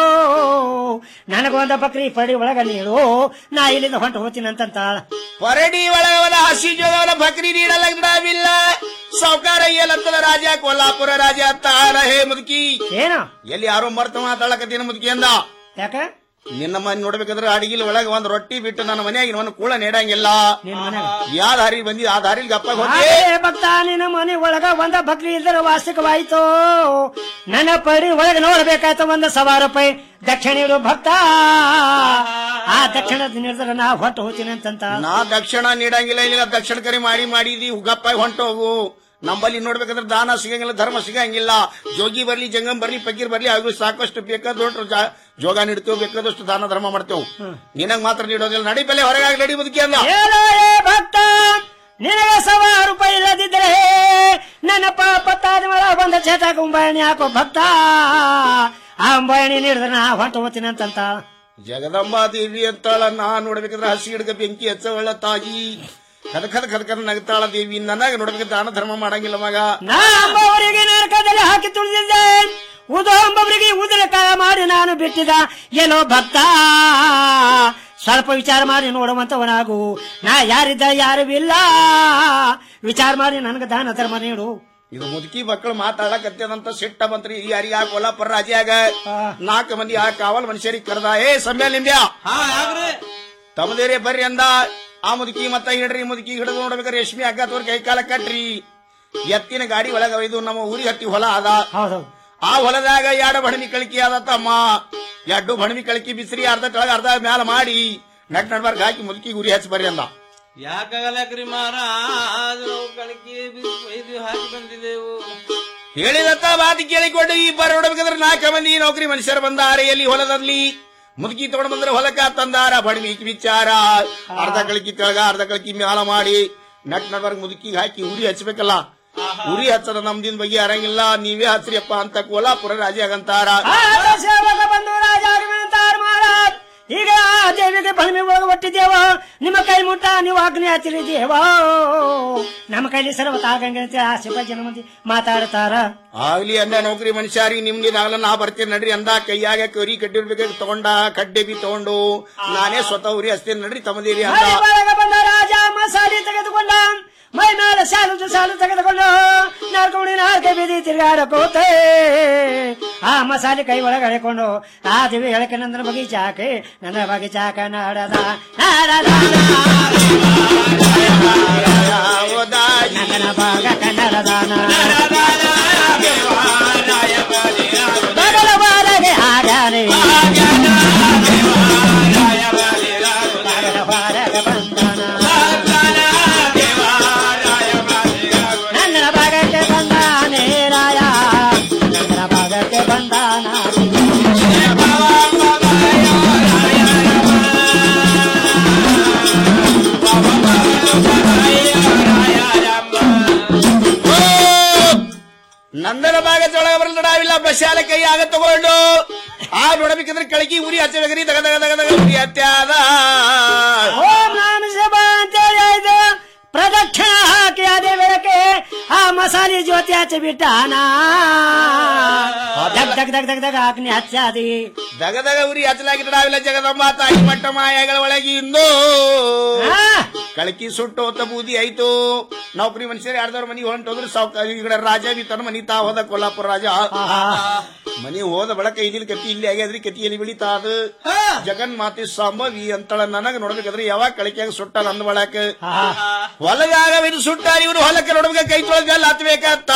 ನನಗೊಂದ ಬಕ್ರಿ ಪಡಿ ಒಳಗ ನೀಡು ನಾ ಇಲ್ಲಿಂದ ಹೊಂಟು ಹೋಗ್ತೀನಿ ಅಂತಂತ ಪರಡಿ ಒಳಗವನ ಹಸಿ ಜೋಗವನ ಬಕ್ರಿ ನೀಡಲ್ಲ ಗಿಡವಿಲ್ಲ ಸಾವುಕಾರ ಏನಂತದ ರಾಜ ಕೊಲ್ಲಾಪುರ ರಾಜ ತಾರ ಹೇ ಮುದುಕಿ ಏನು ಎಲ್ಲಿ ಯಾರೋ ಮರ್ತ ಮಾತಾಡಕತ್ತೀನಿ ಮುದುಕಿ ಅಂದ ಯಾಕ ನಿನ್ನ ಮನೆ ನೋಡ್ಬೇಕಾದ್ರೆ ಅಡಿಗಿಲ್ ಒಳಗೆ ಒಂದ್ ರೊಟ್ಟಿ ಬಿಟ್ಟು ನನ್ನ ಮನೆಯಾಗ ಒಂದು ಕೂಳ ನೀಡಂಗಿಲ್ಲ ಯಾವ ದಾರಿ ಬಂದಿ ಆ ದಾರಿಲಿ ಗಪ್ಪ ಹೋಗಿ ಅದೇ ಭಕ್ತ ನಿನ್ನ ಮನೆ ಒಳಗ ಒಂದ ಬಕ್ರಿ ಇಲ್ದರ ವಾರ್ಷಿಕವಾಯಿತು ನನ್ನ ಪಡಿ ಒಳಗ ನೋಡ್ಬೇಕಾಯ್ತು ಒಂದ ಸವಾ ರೂಪಾಯಿ ದಕ್ಷಿಣ ಇಡು ಭಕ್ತ ಆ ದಕ್ಷಿಣ ನೀಡಿದ್ರೆ ನಾ ಹೊಟ್ಟು ಹೋಗ್ತೀನಿ ಅಂತಂತ ನಾ ದಕ್ಷಿಣ ನೀಡಂಗಿಲ್ಲ ಇಲ್ಲ ದಕ್ಷಿಣ ಕರಿ ಮಾಡಿ ಮಾಡಿದಿ ಗಪ್ಪ ಹೊಂಟೋಗು ನಂಬಲ್ಲಿ ನೋಡ್ಬೇಕಾದ್ರೆ ದಾನ ಸಿಗಂಗಿಲ್ಲ ಧರ್ಮ ಸಿಗಂಗಿಲ್ಲ ಜೋಗಿ ಬರ್ಲಿ ಜಂಗಮ್ ಬರ್ಲಿ ಪಕ್ಕೀರ್ ಬರ್ಲಿ ಅವ್ರು ಸಾಕಷ್ಟು ಬೇಕಾದಷ್ಟು ಜಾ- ಜೋಗ ನೀಡ್ತೇವೆ ಬೇಕಾದಷ್ಟು ದಾನ ಧರ್ಮ ಮಾಡ್ತೇವೆ ನಿನಗ್ ಮಾತ್ರ ನೀಡೋದಿಲ್ಲ ನಡಿ ಬೆಲೆ ಹೊರಗಾಗಿ ನಡಿ ಬದುಕಿ ಅಂದ ಏನೋ ಏ ಭಕ್ತ ನಿನಗೆ ಸವಾ ರೂಪಾಯಿ ಇಲ್ಲದಿದ್ರೆ ನನ್ನ ಪಾಪ ತಾದ ಮೇಲೆ ಬಂದ ಚೇತಾಕ ಉಂಬಾಯಣಿ ಹಾಕೋ ಭಕ್ತ ಆ ಉಂಬಾಯಣಿ ನೀಡಿದ್ರೆ ನಾ ಹೊಟ್ಟು ಹೋಗ್ತೀನಿ ಅಂತಂತ ಜಗದಂಬಾ ದೇವಿ ಅಂತಾಳ ನಾ ನೋಡ್ಬೇಕಾದ್ರೆ ಹಸಿ ಹಿಡ್ಕ ಬೆಂಕಿ ಹಚ್ಚವಳ ತಾಯಿ ಕದ ಕದ ಕದ ಕದ ನಗ್ತಾಳ ದೇವಿ ನನಗ ನೋಡ್ಬೇಕಾದ್ರೆ ದಾನ ಧರ್ಮ ಮಾಡಂಗಿಲ್ಲ ಮಗ ನಾ ಅಂಬವರಿಗೆ ನರಕದಲ್ಲಿ ಹಾಕಿ ತುಳಿದಿದ್ದೆ ಉದೋ ಅಂಬವರಿಗೆ ಉದರಕಾಯ ಮಾಡಿ ನಾನು ಬಿಟ್ಟಿದ ಏನೋ ಭಕ್ತ ಸ್ವಲ್ಪ ವಿಚಾರ ಮಾಡಿ ನೋಡುವಂತವನಾಗು ನಾ ಯಾರಿದ್ದ ಯಾರು ಇಲ್ಲ ವಿಚಾರ ಮಾಡಿ ನನಗೆ ದಾನ ಧರ್ಮ ನೀಡು ಇದು ಮುದುಕಿ ಮಕ್ಕಳು ಮಾತಾಡಕತ್ತದಂತ ಸಿಟ್ಟ ಮಂತ್ರಿ ಯಾರಿಗ ಕೊಲ್ಲಾಪುರ ರಾಜ್ಯಾಗ ನಾಲ್ಕು ಮಂದಿ ಆ ಕಾವಲ್ ಮನುಷ್ಯರಿಗೆ ಕರೆದ ಏ ಸಮ್ಯ ನಿಂಬ್ಯಾ ತಮ್ಮದೇರೆ ಬರ್ರಿ ಅಂದ ಆ ಮುದುಕಿ ಮತ್ತ ಹಿಡ್ರಿ ಮುದುಕಿ ಹಿಡಿದು ನೋಡ್ಬೇಕಾರೆ ರೇಷ್ಮೆ ಹಗ್ಗ ತೋರ್ ಕೈ ಕಾಲ ಕಟ್ರಿ ಎತ್ತಿನ ಗಾಡಿ ಒಳಗ ಒಯ್ದು ನಮ್ಮ ಊರಿಗೆ ಹತ್ತಿ ಹೊಲ ಅದ ಆ ಹೊಲದಾಗ ಎರಡು ಬಣಮಿ ಕಳಿಕೆ ಅದ ತಮ್ಮ ಎರಡು ಬಣಮಿ ಕಳಿಕೆ ಬಿಸ್ರಿ ಅರ್ಧ ಕೆಳಗ ಅರ್ಧ ಮ್ಯಾಲ ಮಾಡಿ ನಟ್ ನಡ್ಬಾರ್ಗ ಹಾಕಿ ಮುದುಕಿ ಗುರಿ ಹಚ್ಚಿ ಬರ್ರಿ ಅಂದ ಯಾಕಾಗಲಕ್ರಿ ಮಹಾರಾಜ್ ನಾವು ಕಳಕಿ ಇದು ಹಾಕಿ ಬಂದಿದ್ದೆವು ಹೇಳಿದತ್ತ ಮಾತು ಕೇಳಿಕೊಂಡು ಈ ಬರ ನೋಡ್ಬೇಕಾದ್ರೆ ನಾಲ್ಕು ಮಂದಿ ನೌಕರಿ ಮನುಷ್ಯರು ಬಂದಾರೆ ಎಲ್ಲಿ ಹೊಲದಲ್ಲಿ ಮುದುಕಿ ತಗೊಂಡ್ ಬಂದ್ರೆ ಹೊಲಕ್ಕ ತಂದಾರ ಬಡವಿ ವಿಚಾರ ಅರ್ಧ ಕಳಕಿ ಕೆಳಗ ಅರ್ಧ ಕಳಕಿ ಮ್ಯಾಲ ಮಾಡಿ ನಟ್ ನಡ್ಬರ್ಗ್ ಮುದುಕಿಗೆ ಹಾಕಿ ಉರಿ ಹಚ್ಬೇಕಲ್ಲ ಉರಿ ಹಚ್ಚದ ನಮ್ದಿನ ಬಗ್ಗೆ ಅರಂಗಿಲ್ಲ ನೀವೇ ಹಚ್ರಿಯಪ್ಪ ಅಂತ ಕೋಲಾಪುರ ರಾಜ್ಯಾಗಂತಾರ ಆದ ಸೇವಕ ಬಂದು ರಾಜ ಆಗಮನಂತಾರ ಮಹಾರಾಜ್ ಈಗ ಆ ದೇವಿಗೆ ಬಲಮೆ ಒಳಗ ಒಟ್ಟಿದ್ದೇವ ನಿಮ್ಮ ಕೈ ಮುಟ್ಟ ನೀವು ಆಜ್ಞೆ ಹತ್ತಿರಿದೇವ ನಮ್ಮ ಕೈಲಿ ಸರ್ವತ ಆಗಂಗೆ ಅಂತ ಆ ಸಿಬ್ಬ ಜನ ಮಂದಿ ಮಾತಾಡ್ತಾರ ಆಗ್ಲಿ ಅಂದ ನೌಕರಿ ಮನುಷ್ಯರಿ ನಿಮ್ಗಿದಾಗಲ್ಲ ನಾ ಬರ್ತೀನಿ ನಡ್ರಿ ಅಂದ ಕೈಯಾಗ ಕರಿ ಕಡ್ಡಿರ್ಬೇಕು ತಗೊಂಡ ಕಡ್ಡೆ ಬಿ ತಗೊಂಡು ನಾನೇ ಸ್ವತಃ ಉರಿ ಹಚ್ತೇನೆ ನಡ್ರಿ ತಮ್ಮದೇರಿ ಅಂದ ಮೈ ಒಳಗ ಬಂದ ರಾಜ ಮಸಾಲೆ ತೆಗೆದುಕೊಂಡ ಮೈ ಮೇಲೆ ಸಾಲು ಸಾಲು ತೆಗೆದುಕೊಂಡು ನಾಲ್ಕು ನಾಲ್ಕು ಬೀದಿ ತಿರುಗಾಡಕೋತೆ ಆ ಮಸಾಲೆ ಕೈ ಒಳಗೆ ಎಳೆಕೊಂಡು ಆ ದೇವಿ ಎಳಕೆ ನಂದನ ಬಗೀಚಾಕೆ ನನ್ನ ಬಗೀಚಾಕ ನಾಡದ ನಾಡದ ನನ್ನ ಭಾಗ ಕನ್ನಡದಾನ ಬಗಲ ಬಾರಗೆ ಆಗಾನೆ ಬಗಲ ಬಾರಗೆ ಬಂದನ ನನ್ನ ಭಾಗಕ್ಕೆ ಬಂದಾನೆ ರಾಯ ನನ್ನ ಭಾಗಕ್ಕೆ ಬಂದಾನ ನಂದನ ಭಾಗ ಚೊಳಗ ಬರಲ್ಲ ನಾವಿಲ್ಲ ಬಸ್ಸಾಲ ಕೈ ಆಗ ತಗೊಂಡು ಆ ನೋಡಬೇಕಂದ್ರೆ ಕಳಕಿ ಉರಿ ಹಚ್ಚಬೇಕ್ರಿ ದಗ ದಗ ದಗ ದಗ ಉರಿ ಹತ್ಯಾದ ಓಂ ನಾಮ ಸಭಾ ಅಂತೇಳಿ ಆಯ್ತು ಪ್ರದಕ್ಷಿಣ ಹಾಕಿ ಅದೇ ವೇಳಕ್ಕೆ ಆ ಮಸಾಲೆ ಜ್ಯೋತಿ ಹಚ್ಚಿ ಬಿಟ್ಟಾನ ದಗ್ ದಗ್ ದಗ್ ದಗ್ ದಗ್ ಹಾಕಿ ಹಚ್ಚಾದಿ ದಗ ದಗ ಉರಿ ಹಚ್ಚಲಾಗಿದ್ರೆ ನಾವಿಲ್ಲ ಜಗದಂಬ ತಾಯಿ ಮಟ್ಟ ಮಾಯಗಳ ಒಳಗೆ ಇಂದು ಕಳಕಿ ಸುಟ್ಟು ಹೊತ್ತ ಬೂದಿ ಆಯ್ತು ನೌಕರಿ ಮನುಷ್ಯರು ಯಾರ್ದವ್ರ ಮನಿ ಹೊಂಟೋದ್ರು ಸಾವುಕಾರ ಈ ಕಡೆ ರಾಜ ಬಿ ತನ್ನ ಮನಿ ತಾ ಹೋದ ಕೊಲ್ಲಾಪುರ ರಾಜ ಮನಿ ಹೋದ ಬಳಕ ಇದಿಲ್ ಕತಿ ಇಲ್ಲಿ ಆಗ್ಯಾದ್ರಿ ಕತಿಯಲ್ಲಿ ಬೆಳಿತಾ ಅದು ಜಗನ್ ಮಾತೆ ಸಂಭವಿ ಅಂತಳ ನನಗ ನೋಡ್ಬೇಕಾದ್ರೆ ಯಾವಾಗ ಕಳಕಿಯಾಗ ಸುಟ್ಟ ನಂದ ಬಳಕ ಹೊಲದಾಗ ಇದು ಸುಟ್ಟಾರ ಇವ್ರು ಹೊಲಕ್ಕೆ ನೋಡ್ಬೇಕು ಕೈ ತೊಳೆದ ಹತ್ಬೇಕತ್ತ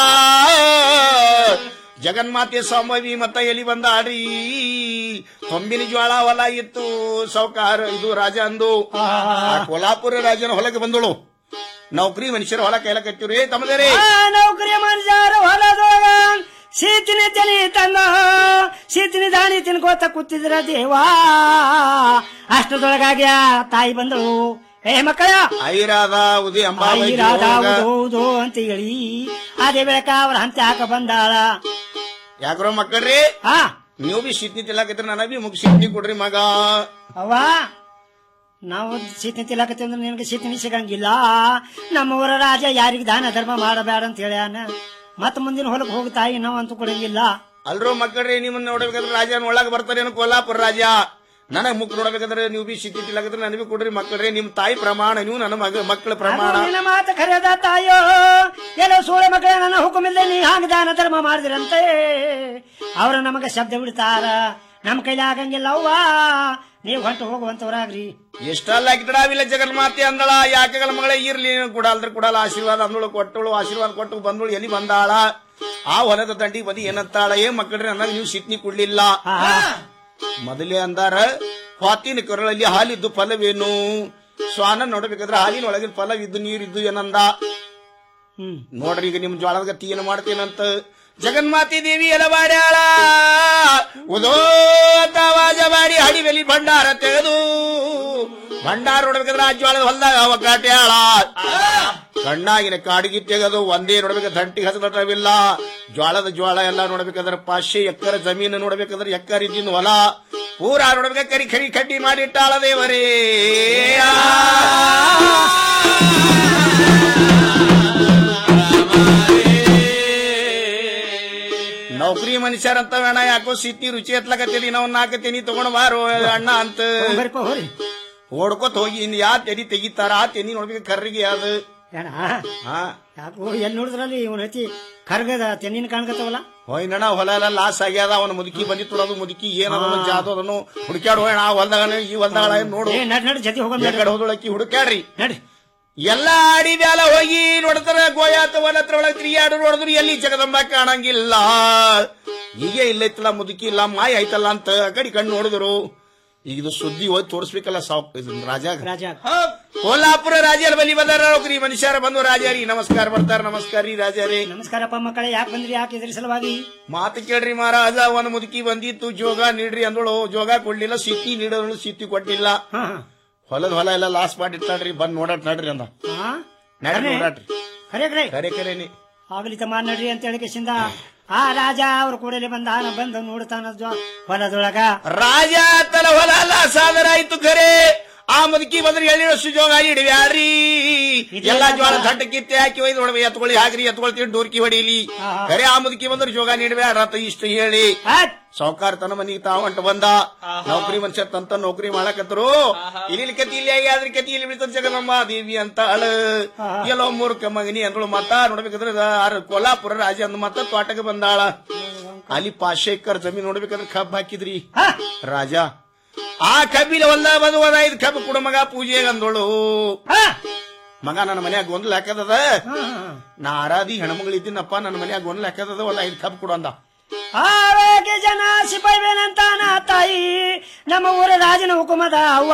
ಜಗನ್ಮಾತೆ ಸಂಭವಿ ಮತ್ತ ಎಲಿ ಬಂದಾಡ್ರಿ ಕೊಂಬಿನ ಜ್ವಾಳ ಹೊಲ ಇತ್ತು ಸೌಕಾರ ಇದು ರಾಜ ಅಂದು ಆ ಕೊಲ್ಲಾಪುರ ರಾಜನ ಹೊಲಕ್ಕೆ ಬಂದಳು ನೌಕರಿ ಮನುಷ್ಯರ ಹೊಲ ಕೈಲ ಕಟ್ಟಿವ್ರಿ ತಮ್ಮದೇರಿ ಆ ನೌಕರಿ ಮನುಷ್ಯರ ಹೊಲದೊಳಗ ಸೀತಿನ ತನಿ ತಂದ ಸೀತಿನ ದಾಣಿ ತಿನ್ಕೋತ ಕೂತಿದ್ರ ದೇವಾ ಅಷ್ಟದೊಳಗಾಗಿ ಆ ತಾಯಿ ಬಂದಳು ಏ ಮಕ್ಕಳ ಐರಾದ ಉದಿ ಅಂಬಾಬೈ ಐರಾದ ಹೌದು ಹೌದು ಅಂತ ಹೇಳಿ ಅದೇ ಬೆಳಕ ಅವ್ರ ಹಂತೆ ಹಾಕ ಬಂದಾಳ ಯಾಕ್ರೋ ಮಕ್ಕಳ್ರಿ ಹಾ ನೀವು ಬಿ ಶಿಟ್ನಿ ತಿಲ್ಲಾಕತ್ರಿ ನನಗ ಬಿ ಮುಗ್ ಶಿಟ್ನಿ ಕೊಡ್ರಿ ಮಗ ಅವ್ವ ನಾವು ಸೀತನಿ ತಿಲಾಕತ್ತಿ ಅಂದ್ರೆ ನಿನಗೆ ಸೀತನಿ ಸಿಗಂಗಿಲ್ಲ ನಮ್ಮವರ ರಾಜ ಯಾರಿಗೆ ದಾನ ಧರ್ಮ ಮಾಡಬೇಡ ಅಂತ ಹೇಳ್ಯಾನ ಮತ್ತ ಮುಂದಿನ ಹೊಲಕ್ಕೆ ಹೋಗಿ ತಾಯಿ ನಾವು ಅಂತೂ ಕೊಡಂಗಿಲ್ಲ ಅಲ್ರೋ ಮಕ್ಕಳ್ರಿ ನಿಮ್ಮನ್ನ ನೋಡ್ಬೇಕಾದ್ರೆ ರಾಜನ ಒಳಗ್ ಬರ್ತಾರೇನು ಕೋಲ್ಹಾಪುರ ರಾಜ ನನಗ್ ಮುಕ್ ನೋಡ್ಬೇಕಾದ್ರೆ ನೀವು ಬಿ ಶಿಟ್ನಿ ತಿಲ್ಲಾಕತ್ರಿ ನನಗೆ ಕೊಡ್ರಿ ಮಕ್ಕಳ್ರಿ ನಿಮ್ ತಾಯಿ ಪ್ರಮಾಣ ನೀವು ನನ್ನ ಮಗ ಮಕ್ಕಳ ಪ್ರಮಾಣ ಅದು ನಿನ್ನ ಮಾತು ಖರೇದ ತಾಯೋ ಎಲ್ಲೋ ಸೂಳೆ ಮಕ್ಕಳ ನನ್ನ ಹುಕುಮಿಲ್ಲದೆ ನೀ ಹಾಗೆ ದಾನ ಧರ್ಮ ಮಾಡಿದ್ರಂತೆ ಅವರು ನಮಗೆ ಶಬ್ದ ಬಿಡ್ತಾರ ನಮ್ಮ ಕೈಲಿ ಆಗಂಗಿಲ್ಲ ಅವ್ವ ನೀವು ಹೊಂಟು ಹೋಗುವಂತವ್ರಾಗ್ರಿ ಎಷ್ಟಲ್ಲ ಗಿಡವಿಲ್ಲ ಜಗನ್ಮಾತೆ ಅಂದಳ ಯಾಕೆಗಳ ಮಗಳೇ ಇರ್ಲಿ ಕೂಡ ಅಲ್ದ್ರ ಕೊಡಲ್ಲ ಆಶೀರ್ವಾದ ಅಂದಳು ಕೊಟ್ಟಳು ಆಶೀರ್ವಾದ ಕೊಟ್ಟು ಬಂದಳು ಎಲ್ಲಿ ಬಂದಾಳ ಆ ಹೊಲದ ದಂಡಿ ಬದಿ ಏನಂತಾಳ ಏ ಮಕ್ಕಳ್ರಿ ನನಗೆ ನೀವು ಸಿಟ್ನಿ ಕೊಡ್ಲಿಲ್ಲ ಮೊದಲೇ ಅಂದಾರ ಹೊತ್ತಿನ ಕರುಳಲ್ಲಿ ಹಾಲಿದ್ದು ಫಲವೇನು ಶ್ವಾನ ನೋಡ್ಬೇಕಾದ್ರೆ ಹಾಲಿನ ಒಳಗಿನ ಫಲವಿದ್ದು ನೀರಿದ್ದು ಏನಂದ ನೋಡ್ರಿ ಈಗ ನಿಮ್ ಜ್ವಾಳದ ಗತಿ ಏನು ಮಾಡ್ತೇನಂತ ಜಗನ್ಮಾತಿ ದೇವಿ ಎಲ್ಲ ಮಾಡ್ಯಾಳ ಉದೋ ಅಂತ ಆವಾಜ ಮಾಡಿ ಹಡಿವೆಲಿ ಭಂಡಾರ ತೆಗೆದು ಭಂಡಾರ ನೋಡ್ಬೇಕಾದ್ರೆ ಆ ಜ್ವಾಳದ ಹೊಲ್ದಾಗ ಅವ ಕಾಟ್ಯಾಳ ಕಣ್ಣಾಗಿನ ಕಾಡಿಗೆ ತೆಗೆದು ಒಂದೇ ನೋಡ್ಬೇಕಾದ್ರೆ ದಂಟಿಗೆ ಹಸಗಟ್ಟವಿಲ್ಲ ಜ್ವಾಳದ ಜ್ವಾಳ ಎಲ್ಲ ನೋಡ್ಬೇಕಾದ್ರೆ ಪಾಶೆ ಎಕ್ಕರ ಜಮೀನು ನೋಡ್ಬೇಕಾದ್ರೆ ಎಕ್ಕರ ಇದ್ದಿನ ಹೊಲ ಪೂರಾ ನೋಡ್ಬೇಕಾದ್ರೆ ಕರಿ ಕರಿ ಕಡ್ಡಿ ಮಾಡಿಟ್ಟಾಳ ದೇವರೇ ನೌಕರಿ ಮನುಷ್ಯರಂತ ಬೇಡ ಯಾಕೋ ಸಿಟ್ಟಿ ರುಚಿ ಎತ್ಲಕತ್ತೀರಿ ನಾವು ನಾಲ್ಕು ತೆನಿ ತಗೊಂಡ್ ಬಾರೋ ಅಣ್ಣ ಅಂತ ಓಡ್ಕೋತ್ ಹೋಗಿ ಇನ್ ಯಾ ತೆನಿ ತೆಗಿತಾರ ಆ ತೆನಿ ನೋಡ್ಬೇಕು ಕರ್ರಿಗೆ ಅದು ಏನ ಹಾ ಯಾಕೋ ಎಲ್ಲಿ ನೋಡಿದ್ರಲ್ಲಿ ಇವನ್ ಐತಿ ಕರ್ಗದ ತೆನ್ನಿನ ಕಾಣ್ಕತ್ತವಲ್ಲ ಹೋಯ್ನಣ್ಣ ಹೊಲ ಎಲ್ಲ ಲಾಸ್ ಆಗ್ಯಾದ ಅವನ ಮುದುಕಿ ಬಂದಿತ್ತು ಅದು ಮುದುಕಿ ಏನದ ಜಾದು ಅದನ್ನು ಹುಡುಕ್ಯಾಡ್ ಹೋಯಣ ಆ ಹೊಲ್ದಾಗ ಈ ಹೊಲ್ದಾಗ ನೋಡು ಏ ನಡ್ ನಡ್ ಜೊತೆ ಹೋಗೋಣ ಕಡೆ ಹೋದೊಳಕಿ ಹುಡುಕ್ಯಾಡ್ರಿ ನಡಿ ಎಲ್ಲಾ ಅಡಿ ಮ್ಯಾಲ ಹೋಗಿ ನೋಡ್ತಾರ ಗೋಯಾತ ಹೊಲ ಹತ್ರ ಒಳಗ್ ತಿರುಗಾಡು ನೋಡಿದ್ರು ಎಲ್ಲಿ ಜಗದಂಬ ಕಾಣಂಗಿಲ್ಲ ಹೀಗೆ ಇಲ್ಲ ಇತ್ತಲ್ಲ ಮುದುಕಿ ಇಲ್ಲ ಮಾಯ ಆಯ್ತಲ್ಲ ಅಂತ ಆ ಕಡೆ ಕಣ್ಣು ನೋಡಿದ್ರು ಈಗ ಇದು ಸುದ್ದಿ ಹೋಗಿ ತೋರಿಸ್ಬೇಕಲ್ಲ ಸಾಪ್ ಇದು ರಾಜ ರಾಜ ಕೋಲ್ಹಾಪುರ ರಾಜರ ಬಲಿ ಬಂದಾರ ನೌಕರಿ ಮನುಷ್ಯರ ಬಂದು ರಾಜಾರಿ ನಮಸ್ಕಾರ ಬರ್ತಾರ ನಮಸ್ಕಾರ ರೀ ರಾಜಾರಿ ನಮಸ್ಕಾರಪ್ಪ ಮಕ್ಕಳೇ ಯಾಕೆ ಬಂದ್ರಿ ಯಾಕೆ ಇದ್ರ ಸಲುವಾಗಿ ಮಾತು ಕೇಳ್ರಿ ಮಹಾರಾಜ ಒಂದ್ ಮುದುಕಿ ಬಂದಿತ್ತು ಜೋಗ ನೀಡ್ರಿ ಅಂದಳು ಜೋಗ ಕೊಡ್ಲಿಲ್ಲ ಸಿತ್ತಿ ನೀಡೋಳು ಸಿತ್ತಿ ಕೊಟ್ಟಿಲ್ಲ ಹೊಲದ ಹೊಲ ಎಲ್ಲ ಲಾಸ್ ಮಾಡಿರ್ತಾಳ್ರಿ ಬಂದ್ ನೋಡಾಟ್ ನಡ್ರಿ ಅಂದ ನಡ್ರಿ ನೋಡಾಟ್ರಿ ಖರೆ ಖರೆ ಕರೆ ಕರೇನಿ ಆಗ್ಲಿ ತಮ್ಮ ನಡ್ರಿ ಅಂತ ಹೇಳಿಕೆಸಿಂದ ಆ ರಾಜ ಅವ್ರ ಕೂಡಲೇ ಬಂದಾನ ಬಂದು ನೋಡ್ತಾನ ಜ್ವ- ಹೊಲದೊಳಗ ರಾಜ ತಲ ಹೊಲ ಲಾಸ್ ಆದರಾಯ್ತು ಖರೆ ಆ ಮುದುಕಿ ಬಂದ್ರೆ ಎಳ್ಳಿರೋ ಸುಜೋಗ ಇಡಿವ್ಯಾಡ್ರಿ ಎಲ್ಲಾ ಜೋಳ ದಡ್ಡ ಕಿತ್ತೆ ಹಾಕಿ ಒಯ್ದು ನೋಡ್ಬೇಕು ಎತ್ಕೊಳ್ಳಿ ಹಾಕ್ರಿ ಎತ್ಕೊಳ್ತೀನಿ ಡೋರ್ಕಿ ಹೊಡೀಲಿ ಖರೆ ಆ ಮುದುಕಿ ಬಂದ್ರೆ ಜೋಗ ನೀಡ್ಬ್ಯಾಡ್ರ ಅಂತ ಇಷ್ಟು ಹೇಳಿ ಸಾವುಕಾರ ತನ್ನ ಮನಿಗೆ ತಾವ ಹೊಂಟ ಬಂದ ನೌಕರಿ ಮನುಷ್ಯ ತಂತ ನೌಕರಿ ಮಾಡಕತ್ತರು ಇಲ್ಲಿ ಕತಿ ಇಲ್ಲಿ ಆಗಿ ಅದ್ರ ಕತಿ ಇಲ್ಲಿ ಬೀಳ್ತದ ಜಗದಮ್ಮ ದೇವಿ ಅಂತ ಅಳ ಎಲ್ಲೋ ಮೂರ್ಖ ಮಗನಿ ಅಂದಳು ಮತ್ತ ನೋಡ್ಬೇಕಾದ್ರೆ ಆರ್ ಕೋಲ್ಹಾಪುರ ರಾಜ ಅಂದ ಮತ್ತ ತೋಟಕ್ಕೆ ಬಂದಾಳ ಅಲ್ಲಿ ಪಾಶೇಕರ್ ಜಮೀನ್ ನೋಡ್ಬೇಕಾದ್ರೆ ಕಬ್ಬ್ ಹಾಕಿದ್ರಿ ರಾಜ ಆ ಕಬ್ಬಿಲ ಒಂದ ಬಂದು ಒಂದ್ ಐದು ಕಬ್ಬು ಕೊಡು ಮಗ ಪೂಜೆಗೆ ಅಂದಳು ಮಗ ನನ್ನ ಮನ್ಯಾಗ ಗೊಂದಲ ಹಾಕದದ ನಾ ಆರಾದಿ ಹೆಣ್ಮಗಳು ಇದ್ದೀನಪ್ಪ ನನ್ನ ಮನ್ಯಾಗ ಗೊಂದಲ ಹಾಕದದ ಒಂದ್ ಐದು ಕಬ್ಬು ಕೊಡು ಅಂದ ಆವೇಗೆ ಜನ ಸಿಪಾಯಿವೇನಂತಾನ ತಾಯಿ ನಮ್ಮ ಊರ ರಾಜನ ಹುಕುಮದ ಅವ್ವ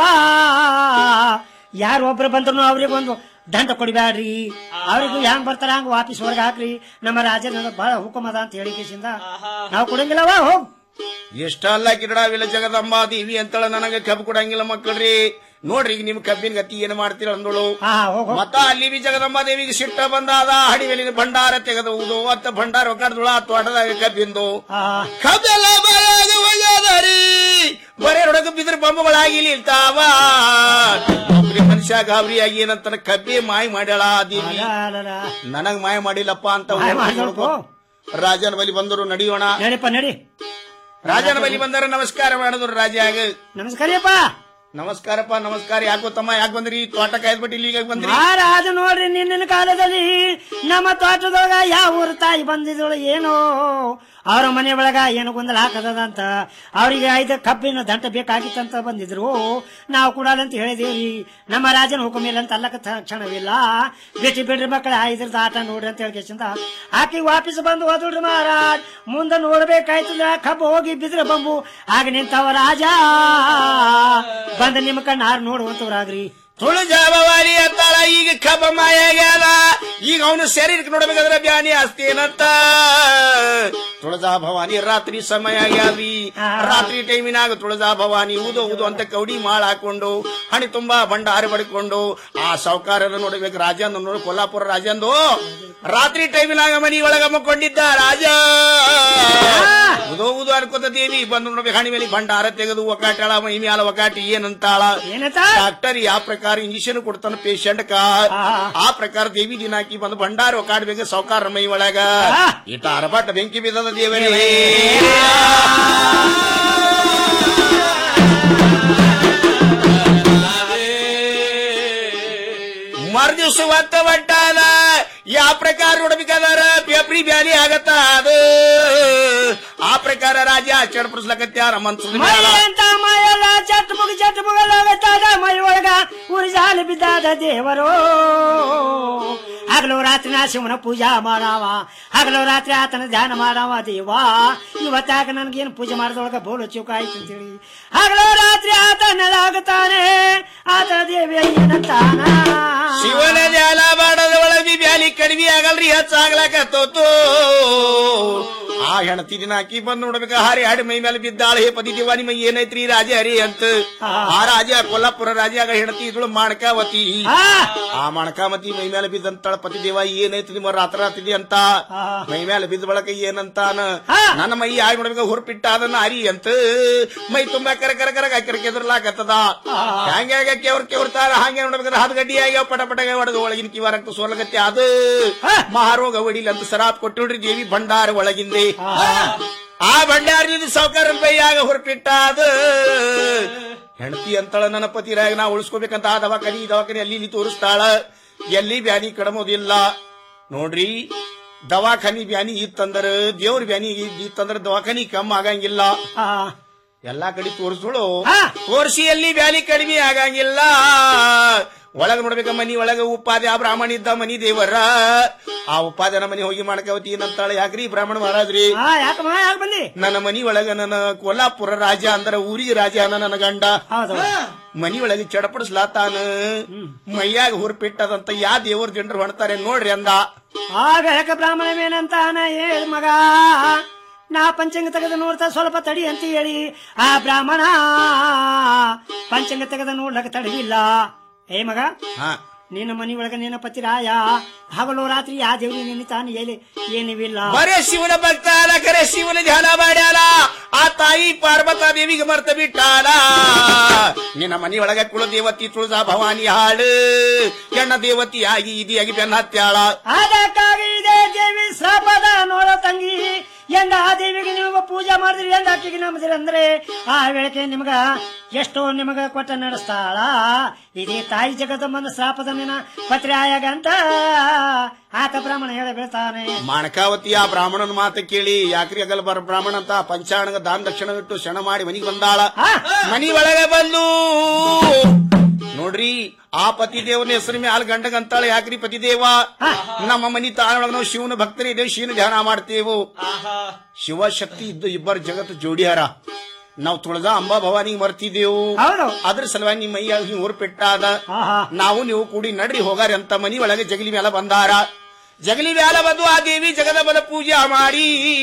ಯಾರು ಒಬ್ರು ಬಂದ್ರು ಅವ್ರಿಗೆ ಒಂದು ದಂಡ ಕೊಡಿಬ್ಯಾಡ್ರಿ ಅವ್ರಿಗೂ ಹೆಂಗ್ ಬರ್ತಾರ ಹಂಗ ವಾಪಸ್ ಹೊರಗೆ ಹಾಕ್ರಿ ನಮ್ಮ ರಾಜನ ಬಹಳ ಹುಕುಮದ ಅಂತ ಹೇಳಿ ಕೇಸಿಂದ ನಾವು ಕೊಡಂಗಿಲ್ಲವ ಹೋಗ್ ಎಷ್ಟಲ್ಲ ಕಿರಡಾವಿಲ್ಲ ಜಗದಂಬಾ ದೇವಿ ಅಂತಳ ನನಗೆ ಕಬ್ಬು ಕೊಡಂಗಿಲ್ಲ ಮಕ್ಕಳ್ರಿ ನೋಡ್ರಿ ಈಗ ನಿಮ್ ಕಬ್ಬಿನ ಗತಿ ಏನ್ ಮಾಡ್ತೀರ ಅಂದಳು ಮತ್ತ ಅಲ್ಲಿ ಬಿ ಜಗದಂಬಾ ದೇವಿಗೆ ಸಿಟ್ಟ ಬಂದಾದ ಹಡಿವೆಲಿನ ಭಂಡಾರ ತೆಗೆದುವುದು ಅತ್ತ ಭಂಡಾರ ಕಡ್ದಳ ತೋಟದಾಗ ಕಬ್ಬಿಂದು ಕಬ್ಬೆಲ್ಲ ಬರೆಯಾಗ ಒಯ್ಯಾದರಿ ಬರೇ ಹೊಡಗ ಬಿದ್ರ ಬೊಂಬುಗಳಾಗಿ ನಿಲ್ತಾವ ಒಬ್ರಿ ಮನುಷ್ಯ ಗಾಬರಿಯಾಗಿ ಏನಂತಾನ ಕಬ್ಬಿ ಮಾಯ ಮಾಡ್ಯಾಳ ಆ ದೇವಿ ನನಗ್ ಮಾಯ ಮಾಡಿಲ್ಲಪ್ಪ ಅಂತ ಮಾಯ ಮಾಡ್ದೋಳ್ಕೊ. ರಾಜನ ಬಲಿ ಬಂದರು ನಡೆಯೋಣ ನಡಿಪ್ಪ ನಡಿ ರಾಜನ ಬಲಿ ಬಂದರ ನಮಸ್ಕಾರ ಮಾಡಿದ್ರು ರಾಜಾಗ ನಮಸ್ಕಾರಪ್ಪ ನಮಸ್ಕಾರಪ್ಪ ನಮಸ್ಕಾರ ಯಾಕೋ ತಮ್ಮ ಯಾಕೆ ಬಂದ್ರಿ ತೋಟ ಕಾಯ್ದ್ಬಿಟ್ಟು ಇಲ್ಲಿಗೆ ಬಂದ್ರಿ ಮಹಾರಾಜ ನೋಡ್ರಿ ನಿನ್ನಿನ ಕಾಲದಲ್ಲಿ ನಮ್ಮ ತೋಟದೊಳಗ ಯಾವ ಊರ ತಾಯಿ ಬಂದಿದ್ದಳು ಏನೋ ಅವ್ರ ಮನೆ ಒಳಗ ಏನು ಗೊಂದಲ ಹಾಕದಂತ ಅವರಿಗೆ ಐದು ಕಬ್ಬಿನ ದಂಟ ಬೇಕಾಗಿತ್ತಂತ ಬಂದಿದ್ರು ನಾವು ಕೊಡಲ್ಲ ಅಂತ ಹೇಳಿದೇವ್ರಿ ನಮ್ಮ ರಾಜನ ಹುಕುಮಿಲ್ಲ ಅಂತ ಅಲ್ಲಕ ಕ್ಷಣವಿಲ್ಲ ಬಿಟ್ಟು ಬಿಡ್ರಿ ಮಕ್ಕಳ ಇದ್ರದ್ದು ಆಟ ನೋಡ್ರಿ ಅಂತ ಹೇಳ್ಕೇಸಿಂದ ಆಕಿ ವಾಪಸ್ ಬಂದು ಹೋದ್ರಿ ಮಹಾರಾಜ್ ಮುಂದೆ ನೋಡ್ಬೇಕಾಯ್ತದ ಕಬ್ಬು ಹೋಗಿ ಬಿದ್ರ ಬಂಬು ಆಗ ನಿಂತವ ರಾಜ ಬಂದ ನಿಮ್ಮ ಕಣ್ಣಾರು ನೋಡುವಂತವ್ರಾಗ್ರಿ ತುಳು ಜಾಬವಾರಿ ಅತ್ತಾಳ ಈಗ ಕಬ್ಬ ಮಾಯಾಗ್ಯಾದ ಈಗ ಅವನು ಶರೀರಕ್ಕೆ ನೋಡ್ಬೇಕಾದ್ರೆ ಬ್ಯಾನಿ ಅಸ್ತೇನಂತ ತುಳಜಾ ಭವಾನಿ ರಾತ್ರಿ ಸಮಯ ಆಗ್ಯಾದ್ರಿ ರಾತ್ರಿ ಟೈಮಿನಾಗ ತುಳಜಾ ಭವಾನಿ ಊದು ಊದು ಅಂತ ಕೌಡಿ ಮಾಳ ಹಾಕೊಂಡು ಹಣಿ ತುಂಬಾ ಭಂಡಾರ ಬಡ್ಕೊಂಡು ಆ ಸಾವುಕಾರನ ನೋಡ್ಬೇಕು ರಾಜಂದು ನೋಡು ಕೊಲ್ಲಾಪುರ ರಾಜಂದು ರಾತ್ರಿ ಟೈಮಿನಾಗ ಮನಿ ಒಳಗ ಮಕ್ಕೊಂಡಿದ್ದ ರಾಜ ಉದೋ ಉದು ಅನ್ಕೋತ ದೇವಿ ಬಂದು ನೋಡ್ಬೇಕು ಹಣಿ ಮೇಲೆ ಭಂಡಾರ ತೆಗೆದು ಒಕಾಟಾಳ ಮೈ ಮ್ಯಾಲ ಒಕಾಟಿ ಏನಂತಾಳ ಡಾಕ್ಟರ್ ಯಾವ ಪ್ರಕಾರ ಇಂಜೆಕ್ಷನ್ ಕೊಡ್ತಾನ ಪೇಷಂಟ್ ಕಾ ಆ ಪ್ರಕಾರ ದೇವಿ ದಿನಾಕಿ ಬಂದು ಭಂಡಾರ ಒಕಾಡ್ಬೇಕು ಸಾವುಕಾರ ಮೈ ಒಳಗ ಇಟ ಅರಬಾಟ ಬೆಂಕಿ ಬಿದ್ದದ ದೇವರೇ ಮರ್ದಿವ್ಸ ಒತ್ತ ಒಟ್ಟಾದ ಯಾವ ಪ್ರಕಾರ ನೋಡ್ಬೇಕಾದಾರ ಪೇಪ್ರಿ ಬ್ಯಾನಿ ಆಗತ್ತ ಅದು ಆ ಪ್ರಕಾರ ರಾಜ ಚಡಪಡಿಸ್ಲಕತ್ಯಾರ ಮನ್ಸದ ಮೈ ಅಂತ ಮೈಯೆಲ್ಲ ಚಟ್ ಮುಗಿ ಚಟ್ ಮುಗಲಾಗತ್ತಾದ ಮೈ ಒಳಗ ಉರಿ ಜಾಲಿ ಬಿದ್ದಾದ ದೇವರು ಹಗಲು ರಾತ್ರಿ ನಾ ಶಿವನ ಪೂಜಾ ಮಾಡಾವ ಹಗಲು ರಾತ್ರಿ ಆತನ ಧ್ಯಾನ ಮಾಡಾವ ದೇವ ಇವತ್ತಾಗ ನನ್ಗೇನು ಪೂಜೆ ಮಾಡಿದೊಳಗ ಬೋಲು ಚೌಕ ಆಯ್ತು ಅಂತೇಳಿ ಹಗಲು ರಾತ್ರಿ ಆತ ನೆಲಾಗುತ್ತಾನೆ ಆತ ದೇವಿ ಏನಂತಾನ ಶಿವನ ಧ್ಯಾನ ಮಾಡದ ಒಳಗಿ ಬ್ಯಾಲಿ ಕಡಿಮೆ ಆಗಲ್ರಿ ಹೆಚ್ಚಾಗ್ಲಾಕತ್ತೋತು ಆ ಹೆಣತಿ ದಿನ ಅಕ್ಕಿ ಬಂದ್ ನೋಡ್ಬೇಕ ಹಾರಿ ಹಾಡಿ ಮೈ ಮೇಲೆ ಬಿದ್ದಾಳ ಹೇ ಪತಿ ದೇವ ನಿಮ್ಮ ಏನೈತ್ರಿ ರಾಜ ಹರಿ ಅಂತ ಆ ರಾಜ ಕೊಲ್ಲಾಪುರ ರಾಜಾಗ ಹೆಣತಿ ಇದ್ಳು ಮಾಣಕಾವತಿ ಆ ಮಾಣಕಾವತಿ ಮೈ ಮೇಲೆ ಬಿದ್ದಂತಾಳ ಪತಿ ದೇವ ಏನೈತಿ ನಿಮ್ಮ ರಾತ್ರ ರಾತ್ರಿ ಅಂತ ಮೈ ಮೇಲೆ ಬಿದ್ದ ಬಳಕ ಏನಂತಾನ ನನ್ನ ಮೈ ಆಗಿ ನೋಡ್ಬೇಕ ಹುರ್ಪಿಟ್ಟ ಅದನ್ನ ಹರಿ ಅಂತ ಮೈ ತುಂಬಾ ಕರ ಕರ ಕರ ಕರ ಕೆದರ್ಲಾಕತ್ತದ ಹಂಗೆ ಕೆವ್ರ ಕೆವ್ರತಾರ ಹಂಗೆ ನೋಡ್ಬೇಕಾದ್ರೆ ಹದ್ ಗಡ್ಡಿ ಆಗ್ಯಾವ ಪಟ ಪಟ ಹೊಡೆದು ಒಳಗಿನ ಕಿವ ರಕ್ತ ಸೋಲಗತ್ತೆ ಅದು ಮಹಾರೋಗ ಹೊಡಿಲಿ ಅಂತ ಸರಾಪ್ ಕೊಟ್ಟಿಡ್ರಿ ದೇವಿ ಭಂಡಾರ ಒಳಗಿಂದೆ ಆ ಭಂಡಾರದಿಂದ ಸಾವುಕಾರ ಬೈಯಾಗ ಹೊರಪಿಟ್ಟ ಅದು ಹೆಂಡತಿ ಅಂತಳ ನನ್ನ ಪತಿರಾಗ ನಾ ಉಳಿಸ್ಕೋಬೇಕಂತ ಆ ದವಾಖಾನಿ ಈ ದವಾಖಾನಿ ಅಲ್ಲಿ ಇಲ್ಲಿ ತೋರಿಸ್ತಾಳ ಎಲ್ಲಿ ಬ್ಯಾನಿ ಕಡಮೋದಿಲ್ಲ ನೋಡ್ರಿ ದವಾಖಾನಿ ಬ್ಯಾನಿ ಇತ್ತಂದ್ರ ದೇವ್ರ ಬ್ಯಾನಿ ಇತ್ತಂದ್ರ ದವಾಖಾನಿ ಕಮ್ಮ ಆಗಂಗಿಲ್ಲ ಎಲ್ಲಾ ಕಡೆ ತೋರಿಸೋಳು ತೋರಿಸಿ ಎಲ್ಲಿ ಬ್ಯಾಲಿ ಕಡಿಮೆ ಆಗಂಗಿಲ್ಲ ಒಳಗ ನೋಡ್ಬೇಕ ಮನಿ ಒಳಗ ಉಪಾಧ್ಯ ಆ ಬ್ರಾಹ್ಮಣ ಇದ್ದ ಮನಿ ದೇವರ ಆ ಉಪಾಧ್ಯನ ಮನಿ ಹೋಗಿ ಮಾಡ್ಕವತಿ ಏನಂತಾಳೆ ಯಾಕ್ರಿ ಬ್ರಾಹ್ಮಣ ಮಹಾರಾಜ್ರಿ ಯಾಕಮ್ಮ ಯಾಕೆ ಬಂದಿ ನನ್ನ ಮನಿ ಒಳಗ ನನ್ನ ಕೊಲ್ಲಾಪುರ ರಾಜ ಅಂದ್ರ ಊರಿಗೆ ರಾಜ ಅನ್ನ ನನ್ನ ಗಂಡ ಮನಿ ಒಳಗೆ ಚಡಪಡಿಸ್ಲಾತಾನ ಮೈಯಾಗ ಹುರ್ಪಿಟ್ಟದಂತ ಯಾ ದೇವ್ರ ಜನರು ಹೊಣ್ತಾರೆ ನೋಡ್ರಿ ಅಂದ ಆಗ ಯಾಕ ಬ್ರಾಹ್ಮಣವೇನಂತಾನ ಹೇಳಿ ಮಗ ನಾ ಪಂಚಂಗ ತೆಗೆದು ನೋಡ್ತಾ ಸ್ವಲ್ಪ ತಡಿ ಅಂತ ಹೇಳಿ ಆ ಬ್ರಾಹ್ಮಣ ಪಂಚಂಗ ತೆಗೆದು ನೋಡ್ಲಕ್ಕ ತಡವಿಲ್ಲ ಏ ಮಗ ಹಾ ನಿನ್ನ ಮನಿ ಒಳಗ ನಿನ್ನ ಪತಿ ರಾಯ ಹಗಲು ರಾತ್ರಿ ಯಾ ದೇವ್ರಿ ನಿನ್ನ ತಾನು ಎಲ್ಲಿ ಏನಿವಿಲ್ಲ ಬರೇ ಶಿವನ ಭಕ್ತ ಅಲ್ಲ ಕರೆ ಶಿವನ ಧ್ಯಾನ ಮಾಡ್ಯಾಲ ಆ ತಾಯಿ ಪಾರ್ವತ ದೇವಿಗೆ ಮರ್ತ ಬಿಟ್ಟಾಳ ನಿನ್ನ ಮನಿ ಒಳಗ ಕುಲ ದೇವತಿ ತುಳಜಾ ಭವಾನಿ ಹಾಳು ಹೆಣ್ಣ ದೇವತಿ ಆಗಿ ಇದಿಯಾಗಿ ಬೆನ್ನ ಹತ್ಯಾಳ ಅದಕ್ಕಾಗಿ ಇದೇ ದೇವಿ ಶ್ರಾಪದ ನೋಡ ತಂಗಿ ಎಂದ ಆ ದೇವಿಗೆ ನೀವು ಪೂಜೆ ಮಾಡಿದ್ರಿ ಎಂದ ಆಕೆಗೆ ನಂಬಿದ್ರಿ ಅಂದ್ರೆ ಆ ವೇಳೆಗೆ ನಿಮಗ ಎಷ್ಟೋ ನಿಮಗ ಕೊಟ್ಟ ನಡೆಸ್ತಾಳ ಇದೇ ತಾಯಿ ಜಗದಮ್ಮನ ಶ್ರಾಪದ ನಿನ ಪತ್ರಿ ಆಯಾಗಂತ ಆತ ಬ್ರಾಹ್ಮಣ ಹೇಳ ಬೀಳ್ತಾನೆ ಮಾಣಕಾವತಿ ಆ ಬ್ರಾಹ್ಮಣನ ಮಾತು ಕೇಳಿ ಯಾಕ್ರಿ ಆಗಲ್ಲ ಬರ ಬ್ರಾಹ್ಮಣ ಅಂತ ಪಂಚಾಣಗ ದಾನ ದಕ್ಷಿಣ ಇಟ್ಟು ಶಣ ಮಾಡಿ ಮನಿಗೆ ಬಂದಾಳ ಮನಿ ಒಳಗೆ ಬಂದು ನೋಡ್ರಿ ಆ ಪತಿ ದೇವನ ಹೆಸರು ಮ್ಯಾಲ ಗಂಡಗ ಅಂತಾಳೆ ಯಾಕ್ರಿ ಪತಿ ದೇವ ನಮ್ಮ ಮನಿ ತಾಳೊಳಗ ನಾವು ಶಿವನ ಭಕ್ತರಿ ಇದ್ದೇವೆ ಶಿವನ ಧ್ಯಾನ ಮಾಡ್ತೇವು ಶಿವ ಶಕ್ತಿ ಇದ್ದು ಇಬ್ಬರು ಜಗತ್ತು ಜೋಡಿಯಾರ ನಾವು ತುಳಜಾ ಅಂಬಾ ಭವಾನಿಗೆ ಮರ್ತಿದ್ದೇವು ಅದ್ರ ಸಲುವಾಗಿ ನಿಮ್ಮ ಮೈಯಾಗ ಹಿಂಗ್ ಊರ್ಪೆಟ್ಟಾದ ನಾವು ನೀವು ಕೂಡಿ ನಡ್ರಿ ಹೋಗಾರಿ ಅಂತ ಮನಿ ಒಳಗೆ ಜಗಲಿ ಮೇಲೆ ಬಂದಾರ ಜಗಲಿ ಮ್ಯಾಲ ಬಂದು ಆ ದೇವಿ ಜಗದಮ್ಮನ ಪೂಜೆ ಮಾಡಿ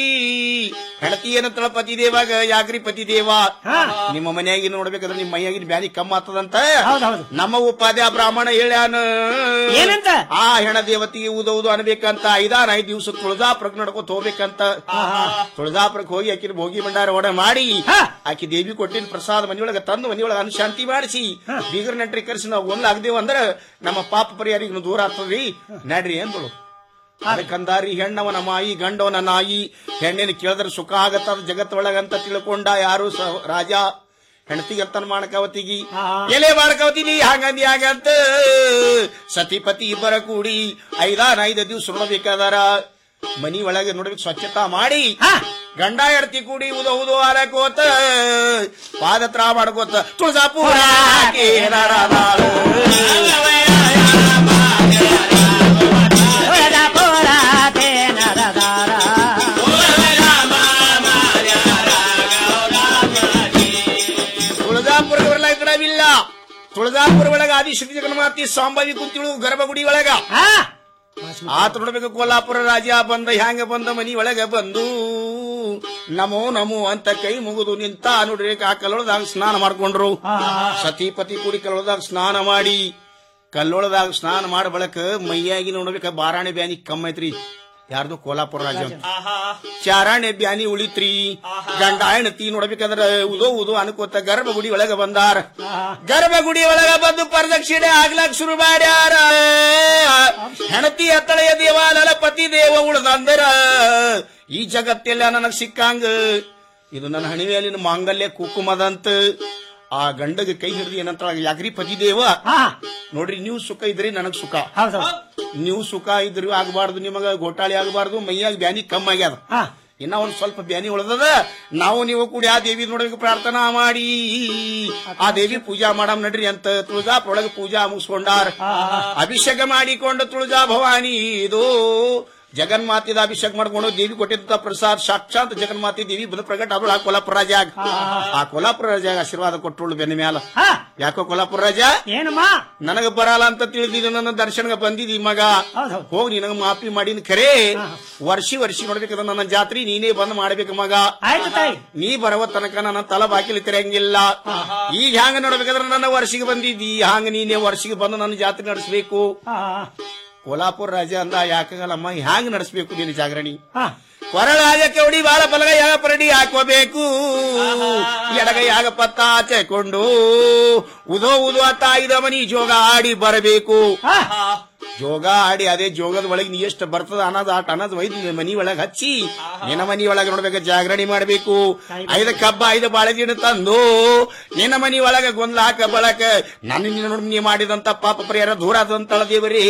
ಹೆಣತಿ ಏನಂತಳ ಪತಿ ದೇವಾಗ ಯಾಕ್ರಿ ಪತಿ ದೇವ ನಿಮ್ಮ ಮನೆಯಾಗಿ ನೋಡ್ಬೇಕಾದ್ರೆ ನಿಮ್ಮ ಮೈಯಾಗಿನ ಬ್ಯಾನಿ ಕಮ್ಮ ಆಗ್ತದಂತ ನಮ್ಮ ಉಪಾಧ್ಯ ಬ್ರಾಹ್ಮಣ ಹೇಳ್ಯಾನ ಏನಂತ? ಆ ಹೆಣ ದೇವತಿಗೆ ಊದೌದು ಅನ್ಬೇಕಂತ ಐದಾರ ಐದ್ ದಿವಸ ತುಳಜಾಪುರಕ್ ನಡ್ಕೊತ ಹೋಗ್ಬೇಕಂತ ತುಳಜಾಪುರಕ್ಕೆ ಹೋಗಿ ಆಕಿನ ಭೋಗಿ ಭಂಡಾರ ಒಡ ಮಾಡಿ ಆಕಿ ದೇವಿ ಕೊಟ್ಟಿನ ಪ್ರಸಾದ ಮನಿಯೊಳಗ ತಂದು ಮನಿಯೊಳಗ ಅನುಶಾಂತಿ ಮಾಡಿಸಿ ಬೀಗರ್ ನೆಂಟ್ರಿ ಕರೆಸಿ ನಾವು ಒಂದ್ ಆಗದೇವ್ ಅಂದ್ರ ನಮ್ಮ ಪಾಪ ಪರಿಹಾರ ದೂರ ಆಗ್ತದ್ರಿ ನಡ್ರಿ ಅಂದಳು ಅದಕ್ಕಂದಾರಿ ಹೆಣ್ಣವನ ಮಾಯಿ ಗಂಡವನ ನಾಯಿ ಹೆಣ್ಣಿನ ಕೇಳಿದ್ರೆ ಸುಖ ಆಗತ್ತ ಜಗತ್ತೊಳಗಂತ ತಿಳ್ಕೊಂಡ ಯಾರು ಸ- ರಾಜ ಹೆಂಡತಿಗೆ ಅಂತನ್ ಮಾಣಕಾವತಿಗಿ ಎಲೆ ಮಾಣಕಾವತಿ ನೀ ಹಾಗಂದಿ ಹಾಗಂತ ಸತಿಪತಿ ಇಬ್ಬರ ಕೂಡಿ ಐದಾನ ಐದು ದಿವ್ಸ ನೋಡ್ಬೇಕಾದಾರ ಮನಿ ಒಳಗೆ ನೋಡ್ಬೇಕು ಸ್ವಚ್ಛತಾ ಮಾಡಿ ಗಂಡ ಹೆಂಡತಿ ಕೂಡಿ ಉದೋ ಉದೋ ಆರಕೋತ ಪಾದತ್ರ ಮಾಡ್ಕೋತ ತುಳಜಾಪುರ ತುಳಜಾಪುರ ಬರ್ಲಾಕ ಕಡವಿಲ್ಲ ತುಳಜಾಪುರ ಒಳಗ ಆದಿಶಕ್ತಿ ಜಗನ್ಮಾತಿ ಸಾಂಬಾವಿ ಕುಂತಿಳು ಗರ್ಭಗುಡಿ ಒಳಗ ಆತ ನೋಡ್ಬೇಕು ಕೋಲಾಪುರ ರಾಜ ಬಂದ ಹ್ಯಾಂಗ ಬಂದ ಮನಿ ಒಳಗ ಬಂದು ನಮೋ ನಮೋ ಅಂತ ಕೈ ಮುಗಿದು ನಿಂತ ನೋಡ್ರಿ ಆ ಕಲ್ಲೊಳದಾಗ ಸ್ನಾನ ಮಾಡ್ಕೊಂಡ್ರು ಸತಿಪತಿ ಕೂಡಿ ಕಲ್ಲೊಳದಾಗ ಸ್ನಾನ ಮಾಡಿ ಕಲ್ಲೊಳದಾಗ ಸ್ನಾನ ಮಾಡ ಬಳಕ ಮೈಯಾಗಿ ನೋಡ್ಬೇಕ ಬಾರಾಣೆ ಬ್ಯಾನಿ ಕಮ್ಮ ಐತ್ರಿ ಯಾರ್ದು ಕೋಲಾಪುರ ರಾಜ ಅಂತ. ಚಾರಾಣೆ ಬ್ಯಾನಿ ಉಳಿತ್ರಿ ಗಂಡ ಹೆಣತಿ ನೋಡ್ಬೇಕಾದ್ರ ಉದೋ ಉದೋ ಅನ್ಕೋತ ಗರ್ಭಗುಡಿ ಒಳಗ ಬಂದಾರ ಗರ್ಭಗುಡಿ ಒಳಗ ಬಂದು ಪ್ರದಕ್ಷಿಣೆ ಆಗ್ಲಕ್ ಶುರು ಮಾಡ್ಯಾರ ಹೆಣತಿ ಹತ್ತಳೆಯ ದೇವಾಲಯ ಪತಿ ದೇವ ಉಳ್ದಂದರ ಈ ಜಗತ್ತೆಲ್ಲ ನನಗ್ ಸಿಕ್ಕಂಗ ಇದು ನನ್ನ ಹಣಿವೆಯಲ್ಲಿನ ಮಾಂಗಲ್ಯ ಕುಕುಮದಂತ ಆ ಗಂಡಗ ಕೈ ಹಿಡಿದು ಏನಂತ ಯಾಕ್ರಿ ಪತಿ ದೇವ ನೋಡ್ರಿ ನೀವು ಸುಖ ಇದ್ರಿ ನನಗ್ ಸುಖ ನೀವು ಸುಖ ಇದ್ರಿ ಆಗಬಾರ್ದು ನಿಮಗ ಗೋಟಾಳಿ ಆಗಬಾರ್ದು ಮೈಯಾಗ ಬ್ಯಾನಿ ಕಮ್ಮಿ ಆಗ್ಯಾದ ಇನ್ನ ಒಂದ್ ಸ್ವಲ್ಪ ಬ್ಯಾನಿ ಉಳ್ದದ ನಾವು ನೀವು ಕೂಡಿ ಆ ದೇವಿ ನೋಡ್ಬೇಕು ಪ್ರಾರ್ಥನಾ ಮಾಡಿ ಆ ದೇವಿ ಪೂಜಾ ಮಾಡಮ್ ನಡ್ರಿ ಅಂತ ತುಳಜಾಪುರೊಳಗೆ ಪೂಜಾ ಮುಗಿಸ್ಕೊಂಡಾರ ಅಭಿಷೇಕ ಮಾಡಿಕೊಂಡು ತುಳಜಾ ಭವಾನಿ ಇದು ಜಗನ್ಮಾತಿದ ಅಭಿಷೇಕ ಮಾಡ್ಕೊಂಡು ದೇವಿ ಕೊಟ್ಟಿದ್ದ ಪ್ರಸಾದ್ ಸಾಕ್ಷಾತ್ ಜಗನ್ಮಾತಿ ದೇವಿ ಬದ ಪ್ರಗಟ ಆದಳು ಆ ಕೊಲ್ಲಾಪುರ ರಾಜಾಗ ಆ ಕೊಲ್ಲಾಪುರ ರಾಜಾಗ ಆಶೀರ್ವಾದ ಕೊಟ್ಟಳು ಬೆನ್ನ ಮ್ಯಾಲ ಯಾಕೋ ಕೊಲ್ಲಾಪುರ ರಾಜ ಏನಮ್ಮ ನನಗ ಬರಲ್ಲ ಅಂತ ತಿಳಿದಿದ್ದು ನನ್ನ ದರ್ಶನಗ ಬಂದಿದಿ ಮಗ ಹೋಗಿ ನಿನಗ ಮಾಫಿ ಮಾಡಿನ ಖರೆ ವರ್ಷಿ ವರ್ಷಿ ನೋಡ್ಬೇಕಂದ್ರ ನನ್ನ ಜಾತ್ರೆ ನೀನೇ ಬಂದ್ ಮಾಡ್ಬೇಕು ಮಗ ಆಯ್ತು ತಾಯಿ ನೀ ಬರವ ತನಕ ನನ್ನ ತಲ ಬಾಕಿಲಿ ತೆರೆಯಂಗಿಲ್ಲ ಈಗ ಹ್ಯಾಂಗ ನೋಡ್ಬೇಕಾದ್ರೆ ನನ್ನ ವರ್ಷಿಗೆ ಬಂದಿದ್ದಿ ಹಂಗ ನೀನೇ ವರ್ಷಿಗೆ ಬಂದು ನನ್ನ ಜಾತ್ರೆ ನಡೆಸಬೇಕು ಕೋಲಾಪುರ ರಾಜ ಅಂದ ಯಾಕಾಗಲ್ಲಮ್ಮ ಹ್ಯಾಂಗ ನಡೆಸಬೇಕು ನೀನು ಜಾಗರಣಿ ಕೊರಳಾಗಕ್ಕೆ ಹೊಡಿ ಬಾಳ ಬಲಗೈ ಆಗ ಪರಡಿ ಹಾಕೋಬೇಕು ಎಡಗೈ ಆಗ ಪತ್ತ ಆಚೆಕೊಂಡು ಉದೋ ಉದೋ ತಾಯಿದ ಮನಿ ಜೋಗ ಆಡಿ ಬರಬೇಕು ಜೋಗ ಆಡಿ ಅದೇ ಜೋಗದ ಒಳಗೆ ನೀ ಎಷ್ಟು ಬರ್ತದ ಅನ್ನೋದು ಆಟ ಅನ್ನೋದು ಒಯ್ದು ಮನಿ ಒಳಗೆ ಹಚ್ಚಿ ನಿನ್ನ ಮನಿ ಒಳಗೆ ನೋಡ್ಬೇಕು ಜಾಗರಣಿ ಮಾಡಬೇಕು ಐದ ಕಬ್ಬ ಐದ ಬಾಳೆದಿನ ತಂದು ನಿನ್ನ ಮನಿ ಒಳಗೆ ಗೊಂದ್ಲಾಕ ಬಳಕ ನನ್ನ ನಿನ್ನ ನೋಡಿ ನೀ ಮಾಡಿದಂತ ಪಾಪ ಪರಿಹಾರ ದೂರ ಆದಂತಳ ದೇವರೇ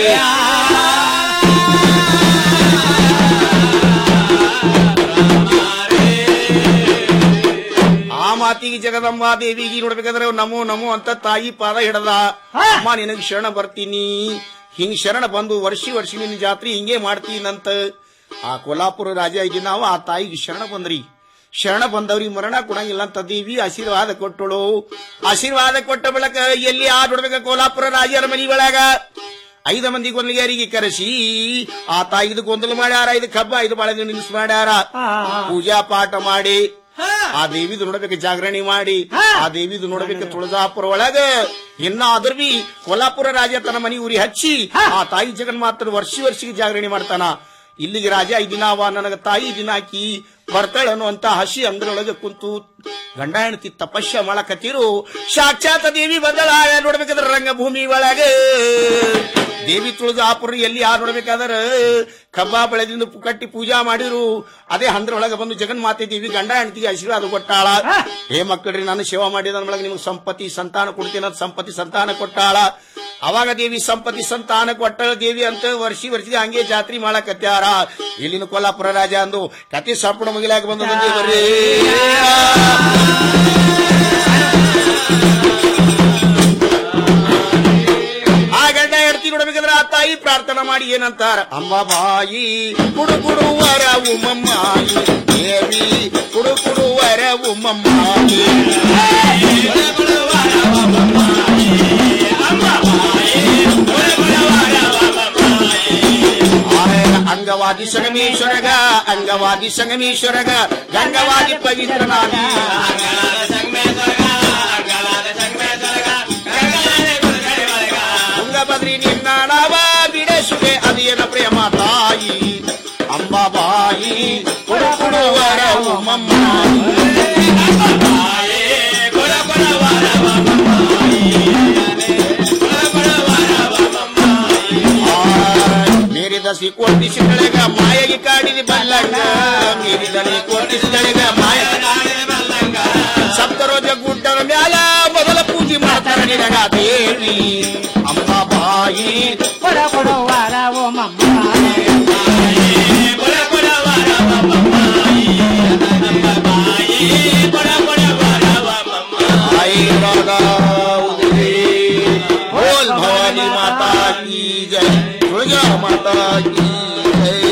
ಆ ಮಾತಿಗೆ ಜಗದಂಬ ದೇವಿಗೆ ನೋಡ್ಬೇಕಾದ್ರೆ ನಮೋ ನಮೋ ಅಂತ ತಾಯಿ ಪಾದ ಹಿಡದ ಅಮ್ಮ ನಿನಗೆ ಶರಣ ಬರ್ತೀನಿ ಹಿಂಗ್ ಶರಣ ಬಂದು ವರ್ಷಿ ವರ್ಷಿ ನಿನ್ನ ಜಾತ್ರೆ ಹಿಂಗೆ ಮಾಡ್ತೀನಂತ ಆ ಕೊಲ್ಲಾಪುರ ರಾಜ ಈಗ ನಾವು ಆ ತಾಯಿಗೆ ಶರಣ ಬಂದ್ರಿ ಶರಣ ಬಂದವ್ರಿಗೆ ಮರಣ ಕೊಡಂಗಿಲ್ಲ ಅಂತ ದೇವಿ ಆಶೀರ್ವಾದ ಕೊಟ್ಟಳು ಆಶೀರ್ವಾದ ಕೊಟ್ಟ ಬಳಕ ಎಲ್ಲಿ ಆ ನೋಡ್ಬೇಕ ಕೋಲಾಪುರ ರಾಜರ ಮನಿ ಒಳಗ ಐದು ಮಂದಿ ಗೊಂದಲಿಗಾರಿಗೆ ಕರೆಸಿ ಆ ತಾಯಿದು ಗೊಂದಲ ಮಾಡ್ಯಾರ ಐದು ಕಬ್ಬ ಐದು ಬಾಳೆ ನಿಲ್ಲಿಸ್ ಮಾಡ್ಯಾರ ಪೂಜಾ ಪಾಠ ಮಾಡಿ ಆ ದೇವಿದು ನೋಡ್ಬೇಕು ಜಾಗರಣಿ ಮಾಡಿ ಆ ದೇವಿದು ನೋಡ್ಬೇಕು ತುಳಜಾಪುರ ಒಳಗ ಇನ್ನ ಅದ್ರ ಬಿ ಕೊಲ್ಲಾಪುರ ರಾಜ ತನ್ನ ಮನಿ ಊರಿ ಹಚ್ಚಿ ಆ ತಾಯಿ ಜಗನ್ಮಾತನ ವರ್ಷಿ ವರ್ಷಿಗೆ ಜಾಗರಣಿ ಮಾಡ್ತಾನ ಇಲ್ಲಿಗೆ ರಾಜ ಈ ದಿನ ಅವ ನನಗ ತಾಯಿ ದಿನ ಹಾಕಿ ಬರ್ತಾಳೆ ಅನ್ನುವಂತ ಹಸಿ ಅಂದ್ರೊಳಗೆ ಕುಂತು ಗಂಡ ಹೆಂಡತಿ ತಪಸ್ಯ ಮಾಡಕತ್ತಿರು ಸಾಕ್ಷಾತ್ ದೇವಿ ಬಂದಳ ನೋಡ್ಬೇಕಾದ್ರೆ ರಂಗಭೂಮಿ ಒಳಗೆ ದೇವಿ ತುಳಜಾಪುರ ಎಲ್ಲಿ ಯಾರು ನೋಡ್ಬೇಕಾದ್ರ ಕಬ್ಬ ಬೆಳೆದಿಂದ ಪು- ಕಟ್ಟಿ ಪೂಜಾ ಮಾಡಿರು ಅದೇ ಹಂದ್ರೊಳಗೆ ಬಂದು ಜಗನ್ಮಾತೆ ದೇವಿ ಗಂಡ ಹೆಂಡತಿಗೆ ಆಶೀರ್ವಾದ ಕೊಟ್ಟಾಳ ಹೇ ಮಕ್ಕಳ್ರಿ ನಾನು ಸೇವಾ ಮಾಡಿದ ಒಳಗೆ ನಿಮ್ಗೆ ಸಂಪತ್ತಿ ಸಂತಾನ ಕೊಡ್ತೀನಿ ಅಂತ ಸಂಪತ್ತಿ ಸಂತಾನ ಕೊಟ್ಟಾಳ ಅವಾಗ ದೇವಿ ಸಂಪತ್ತಿ ಸಂತಾನ ಕೊಟ್ಟಳ ದೇವಿ ಅಂತ ವರ್ಷಿ ವರ್ಷಿ ಹಂಗೆ ಜಾತ್ರೆ ಮಾಡಕತ್ಯಾರ ಇಲ್ಲಿನ ಕೊಲ್ಲಾಪುರ ರಾಜ ಅಂದು ಕತಿ ಸಂಪೂರ್ಣ ಮುಗಿಲಾಕ ಬಂದದ ದೇವರೇ ಆ ಗಂಡ ಹೆಡ್ತಿ ನೋಡ್ಬೇಕಾದ್ರೆ ಆ ತಾಯಿ ಪ್ರಾರ್ಥನಾ ಮಾಡಿ ಏನಂತಾರ ಅಂಬಾಬಾಯಿ ಕುಡು ಕುಡುವರ ಉಮ್ಮಮ್ಮಾಯಿ ದೇವಿ ಕುಡು ಕುಡುವರ ಉಮ್ಮಮ್ಮಾಯಿ ಅಂಗವಾದಿ ಸಂಗಮೇಶ್ವರಗ ಅಂಗವಾದಿ ಸಂಗಮೇಶ್ವರಗ ಗಂಗವಾದಿ ಪವಿತ್ರನಾಗಿ ತುಂಗಭದ್ರಿ ನಿನ್ನಾಣವ ಬಿಡಸುವೆ ಅದೇನ ಪ್ರೇಮ ತಾಯಿ ಅಂಬಾಬಾಯಿ ಕುಡು ಕುಡುವರ ಉಮ್ಮಮ್ಮಾಯಿ ಮೀರಿದ ಕೋಟಿಸಿದಳೆಗ ಮಾಯಗಿ ಕಾಡಿದ ಬಲ್ಲಂಗ ಮೀರಿದನಿ ಕೋಟಿಸಿದಳೆಗ ಮಾಯ ಸಪ್ತರೋಜ ಗುಡ್ಡದ ಮ್ಯಾಲ ಮೊದಲ ಪೂಜೆ ಮಾಡ್ತಾರ ನಿನಗ ದೇವಿ ಅಂಬಾಬಾಯಿ ಕೊಡ ಕೊಡುವಾರ ಓ ಮಮ್ಮ आई राधा उदय बोल भवानी माता की जय दुर्गा माता की जय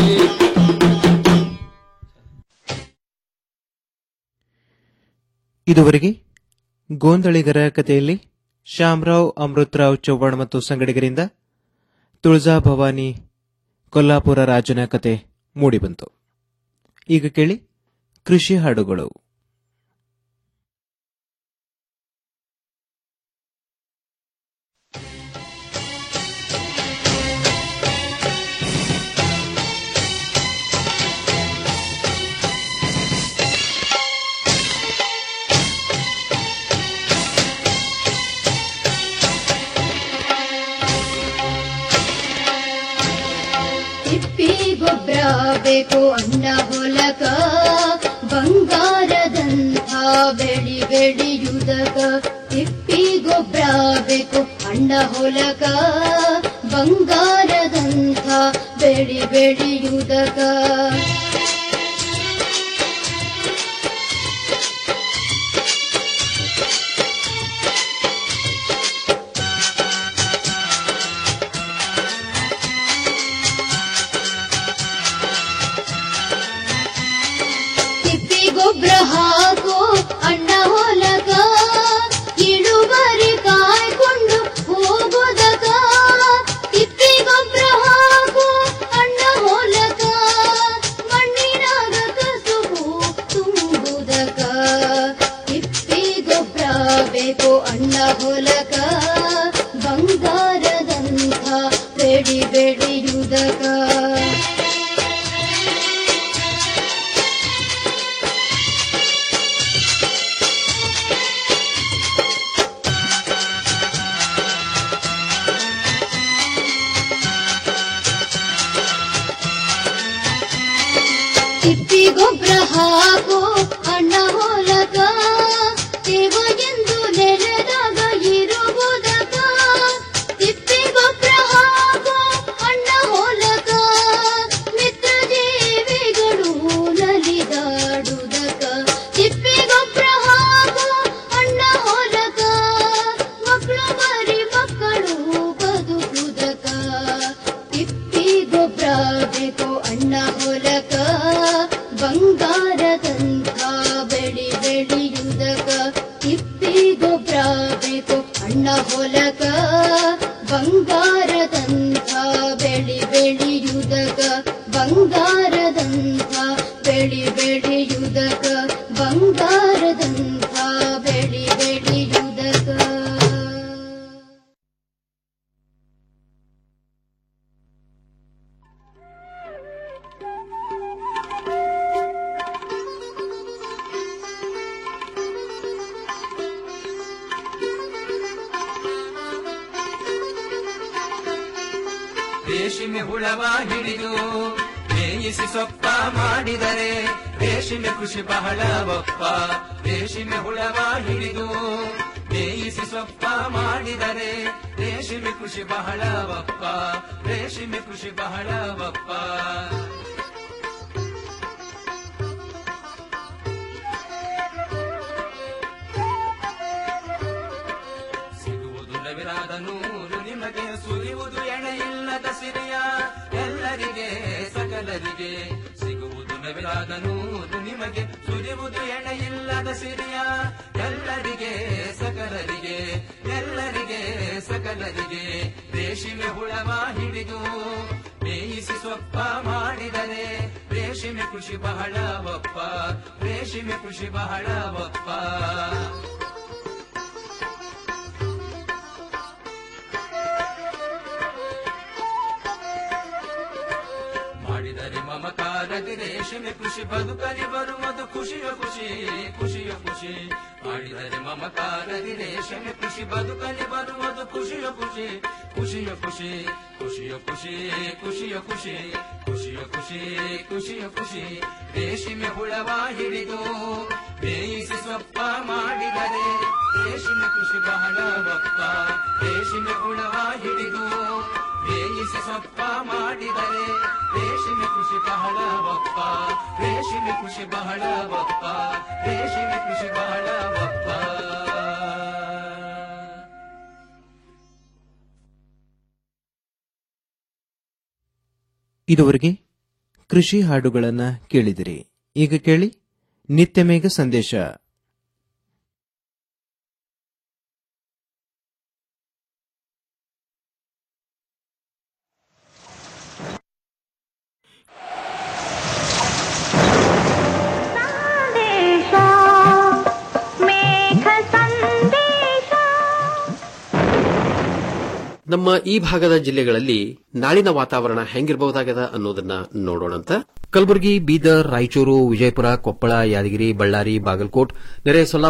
ಇದುವರೆಗೆ ಗೋಂದಳಿಗರ ಕಥೆಯಲ್ಲಿ ಶ್ಯಾಮರಾವ್ ಅಮೃತರಾವ್ ಚೌಹಾಣ್ ಮತ್ತು ಸಂಗಡಿಗರಿಂದ ತುಳಜಾ ಭವಾನಿ ಕೊಲ್ಲಾಪುರ ರಾಜನ ಕತೆ ಮೂಡಿಬಂತು ಈಗ ಕೇಳಿ ಕೃಷಿ ಹಾಡುಗಳು ತಿಪ್ಪಿ ಗೊಬ್ಬರ ಬೇಕು ಅಣ್ಣ ಹೊಲಕ ಬಂಗಾರದಂಥ ಬೆಳಿ ಬೆಳೆಯುವುದಕ ತಿಪ್ಪಿ ಗೊಬ್ಬರ ಬೇಕು ಅಣ್ಣ ಹೊಲಕ ಬಂಗಾರದಂಥ ಬೆಳಿ ಬೆಳೆಯುವುದಕ ತಿಪ್ಪಿ ಗೊಬ್ಬರ ಹಾಕು ಅಣ್ಣ ಹೊಲಕ ಇಳುವರಿ ಕಾಯ್ಕೊಂಡು ಹೋಗೋದಕ ತಿಪ್ಪಿ ಗೊಬ್ಬರ ಹಾಕು ಅಣ್ಣ ಹೊಲಕ ಮಣ್ಣಿನಾಗ ಕಸುಬು ತುಂಬುದಕ ತಿಪ್ಪಿ ಗೊಬ್ಬರ ಬೇಕು ಅಣ್ಣ ಹೊಲಕ ಬಂಗಾರದಂಥ ಬೆಳಿ ಬೆಳೆಯುವುದಕ ತಿಪ್ಪಿ ಗೊಬ್ಬರ ಹಾಕು ಅಣ್ಣ ಹೊಲಕ ದೇವ ಎಂದು ನೆಲದಾಗ ಇರುವುದಕ ತಿಪ್ಪಿ ಗೊಬ್ಬರ ಹಾಕು ಅಣ್ಣ ಹೊಲಕ ಮಿತ್ರ ಜೀವಿಗಳು ನಲಿದಾಡುವುದಕ ತಿಪ್ಪಿ ಗೊಬ್ಬರ ಹಾಕು ಅಣ್ಣ ಹೊಲಕ ಮಕ್ಕಳು ಮರಿ ಮಕ್ಕಳು ಬದುಕುವುದಕ ತಿಪ್ಪಿ ಗೊಬ್ಬರ ಬೇಕು ಅಣ್ಣ ಹೊಲಕ ಬಂಗಾರದಂಥ ಬೆಳಿ ಬೆಳೆಯುವುದಕ ತಿಪ್ಪಿ ಗೊಬ್ಬರ ಬೇಕು ಅಣ್ಣ ಹೊಲಕ ಬಂಗಾರದಂಥ ಬೆಳಿ ಬೆಳೆಯುವುದಕ ಬಂಗಾರದಂಥ ಬೆಳಿ ಬೆಳೆಯುವುದಕ ಬಂಗಾರದಂಥ ಬೆಳಿ ಬೆಳೆಯುವುದಕ ರೇಷ್ಮೆ ಹುಳವ ಹಿಡಿದು ಮೇಯಿಸಿ ಸೊಪ್ಪ ಮಾಡಿದರೆ ರೇಷ್ಮೆ ಕೃಷಿ ಬಹಳ ಒಪ್ಪ ರೇಷ್ಮೆ ಹುಳವ ಹಿಡಿದು ಮೇಯಿಸಿ ಸೊಪ್ಪ ಮಾಡಿದರೆ ರೇಷ್ಮೆ ಕೃಷಿ ಬಹಳ ಒಪ್ಪ ರೇಷ್ಮೆ ಕೃಷಿ ಬಹಳ ಒಪ್ಪ ಸಿಗುವುದು ನವಿರಾದ ನೂರು ನಿಮಗೆ ಸುರಿಯುವುದು ಎಣೆಯಿಲ್ಲದ ಸಿರಿಯ ಎಲ್ಲರಿಗೆ ಸಕಲರಿಗೆ ಸಿಗುವುದು ನವಿರಾದ ನೂರು ನಿಮಗೆ ಸುರಿಯುವುದು ಎಣೆಯಿಲ್ಲದ ಸಿರಿಯ ಎಲ್ಲರಿಗೆ ಸಕಲರಿಗೆ ಎಲ್ಲರಿಗೆ ಸಕಲರಿಗೆ ರೇಷ್ಮೆ ಹುಳವ ಹಿಡಿದು ಮೇಯಿಸಿ ಸೊಪ್ಪ ಮಾಡಿದರೆ ರೇಷ್ಮೆ ಕೃಷಿ ಬಹಳ ಒಪ್ಪ ರೇಷ್ಮೆ ಕೃಷಿ ಬಹಳ ಒಪ್ಪ ಮಾಡಿದರೆ ಮಮಕಾರದಿ ರೇಷ್ಮೆ ಕೃಷಿ ಬದುಕಲಿ ಬರುವುದು ಖುಷಿಯ ಖುಷಿ ಖುಷಿಯ ಖುಷಿ ಮಾಡಿದರೆ ಮಮಕಾರದಿ ರೇಷ್ಮೆ ಕೃಷಿ ಬದುಕಲಿ ಬರುವುದು ಖುಷಿಯ ಖುಷಿ ಖುಷಿಯ ಖುಷಿ ಖುಷಿಯ ಖುಷಿ ಖುಷಿಯ ಖುಷಿ ಖುಷಿಯ ಖುಷಿ ಖುಷಿಯ ಖುಷಿ ರೇಷ್ಮೆ ಹುಳವ ಹಿಡಿದು ಬೇಯಿಸಿ ಸೊಪ್ಪ ಮಾಡಿದರೆ ರೇಷ್ಮೆ ಕೃಷಿ ಬಹಳ ಒಪ್ಪ ರೇಷ್ಮೆ ಹುಳವ ಹಿಡಿದು ಬೇಯಿಸಿ ಸೊಪ್ಪ ಮಾಡಿದರೆ ರೇಷ್ಮೆ ಕೃಷಿ ಬಹಳ ಒಪ್ಪ ರೇಷ್ಮೆ ಕೃಷಿ ಬಹಳ ಒಪ್ಪ ರೇಷ್ಮೆ ಕೃಷಿ ಬಹಳ ಒಪ್ಪ ಇದುವರೆಗೆ ಕೃಷಿ ಹಾಡುಗಳನ್ನ ಕೇಳಿದಿರಿ ಈಗ ಕೇಳಿ ನಿತ್ಯ ಮೇಘ ಸಂದೇಶ ನಮ್ಮ ಈ ಭಾಗದ ಜಿಲ್ಲೆಗಳಲ್ಲಿ ನಾಳಿನ ವಾತಾವರಣ ಹೆಂಗಿರಬಹುದಾಗದ ಅನ್ನೋದನ್ನ ನೋಡೋಣಂತ ಕಲಬುರಗಿ ಬೀದರ್ ರಾಯಚೂರು ವಿಜಯಪುರ ಕೊಪ್ಪಳ ಯಾದಗಿರಿ ಬಳ್ಳಾರಿ ಬಾಗಲಕೋಟ್ ನೆರೆ ಸೊಲ್ಲಾಪುರ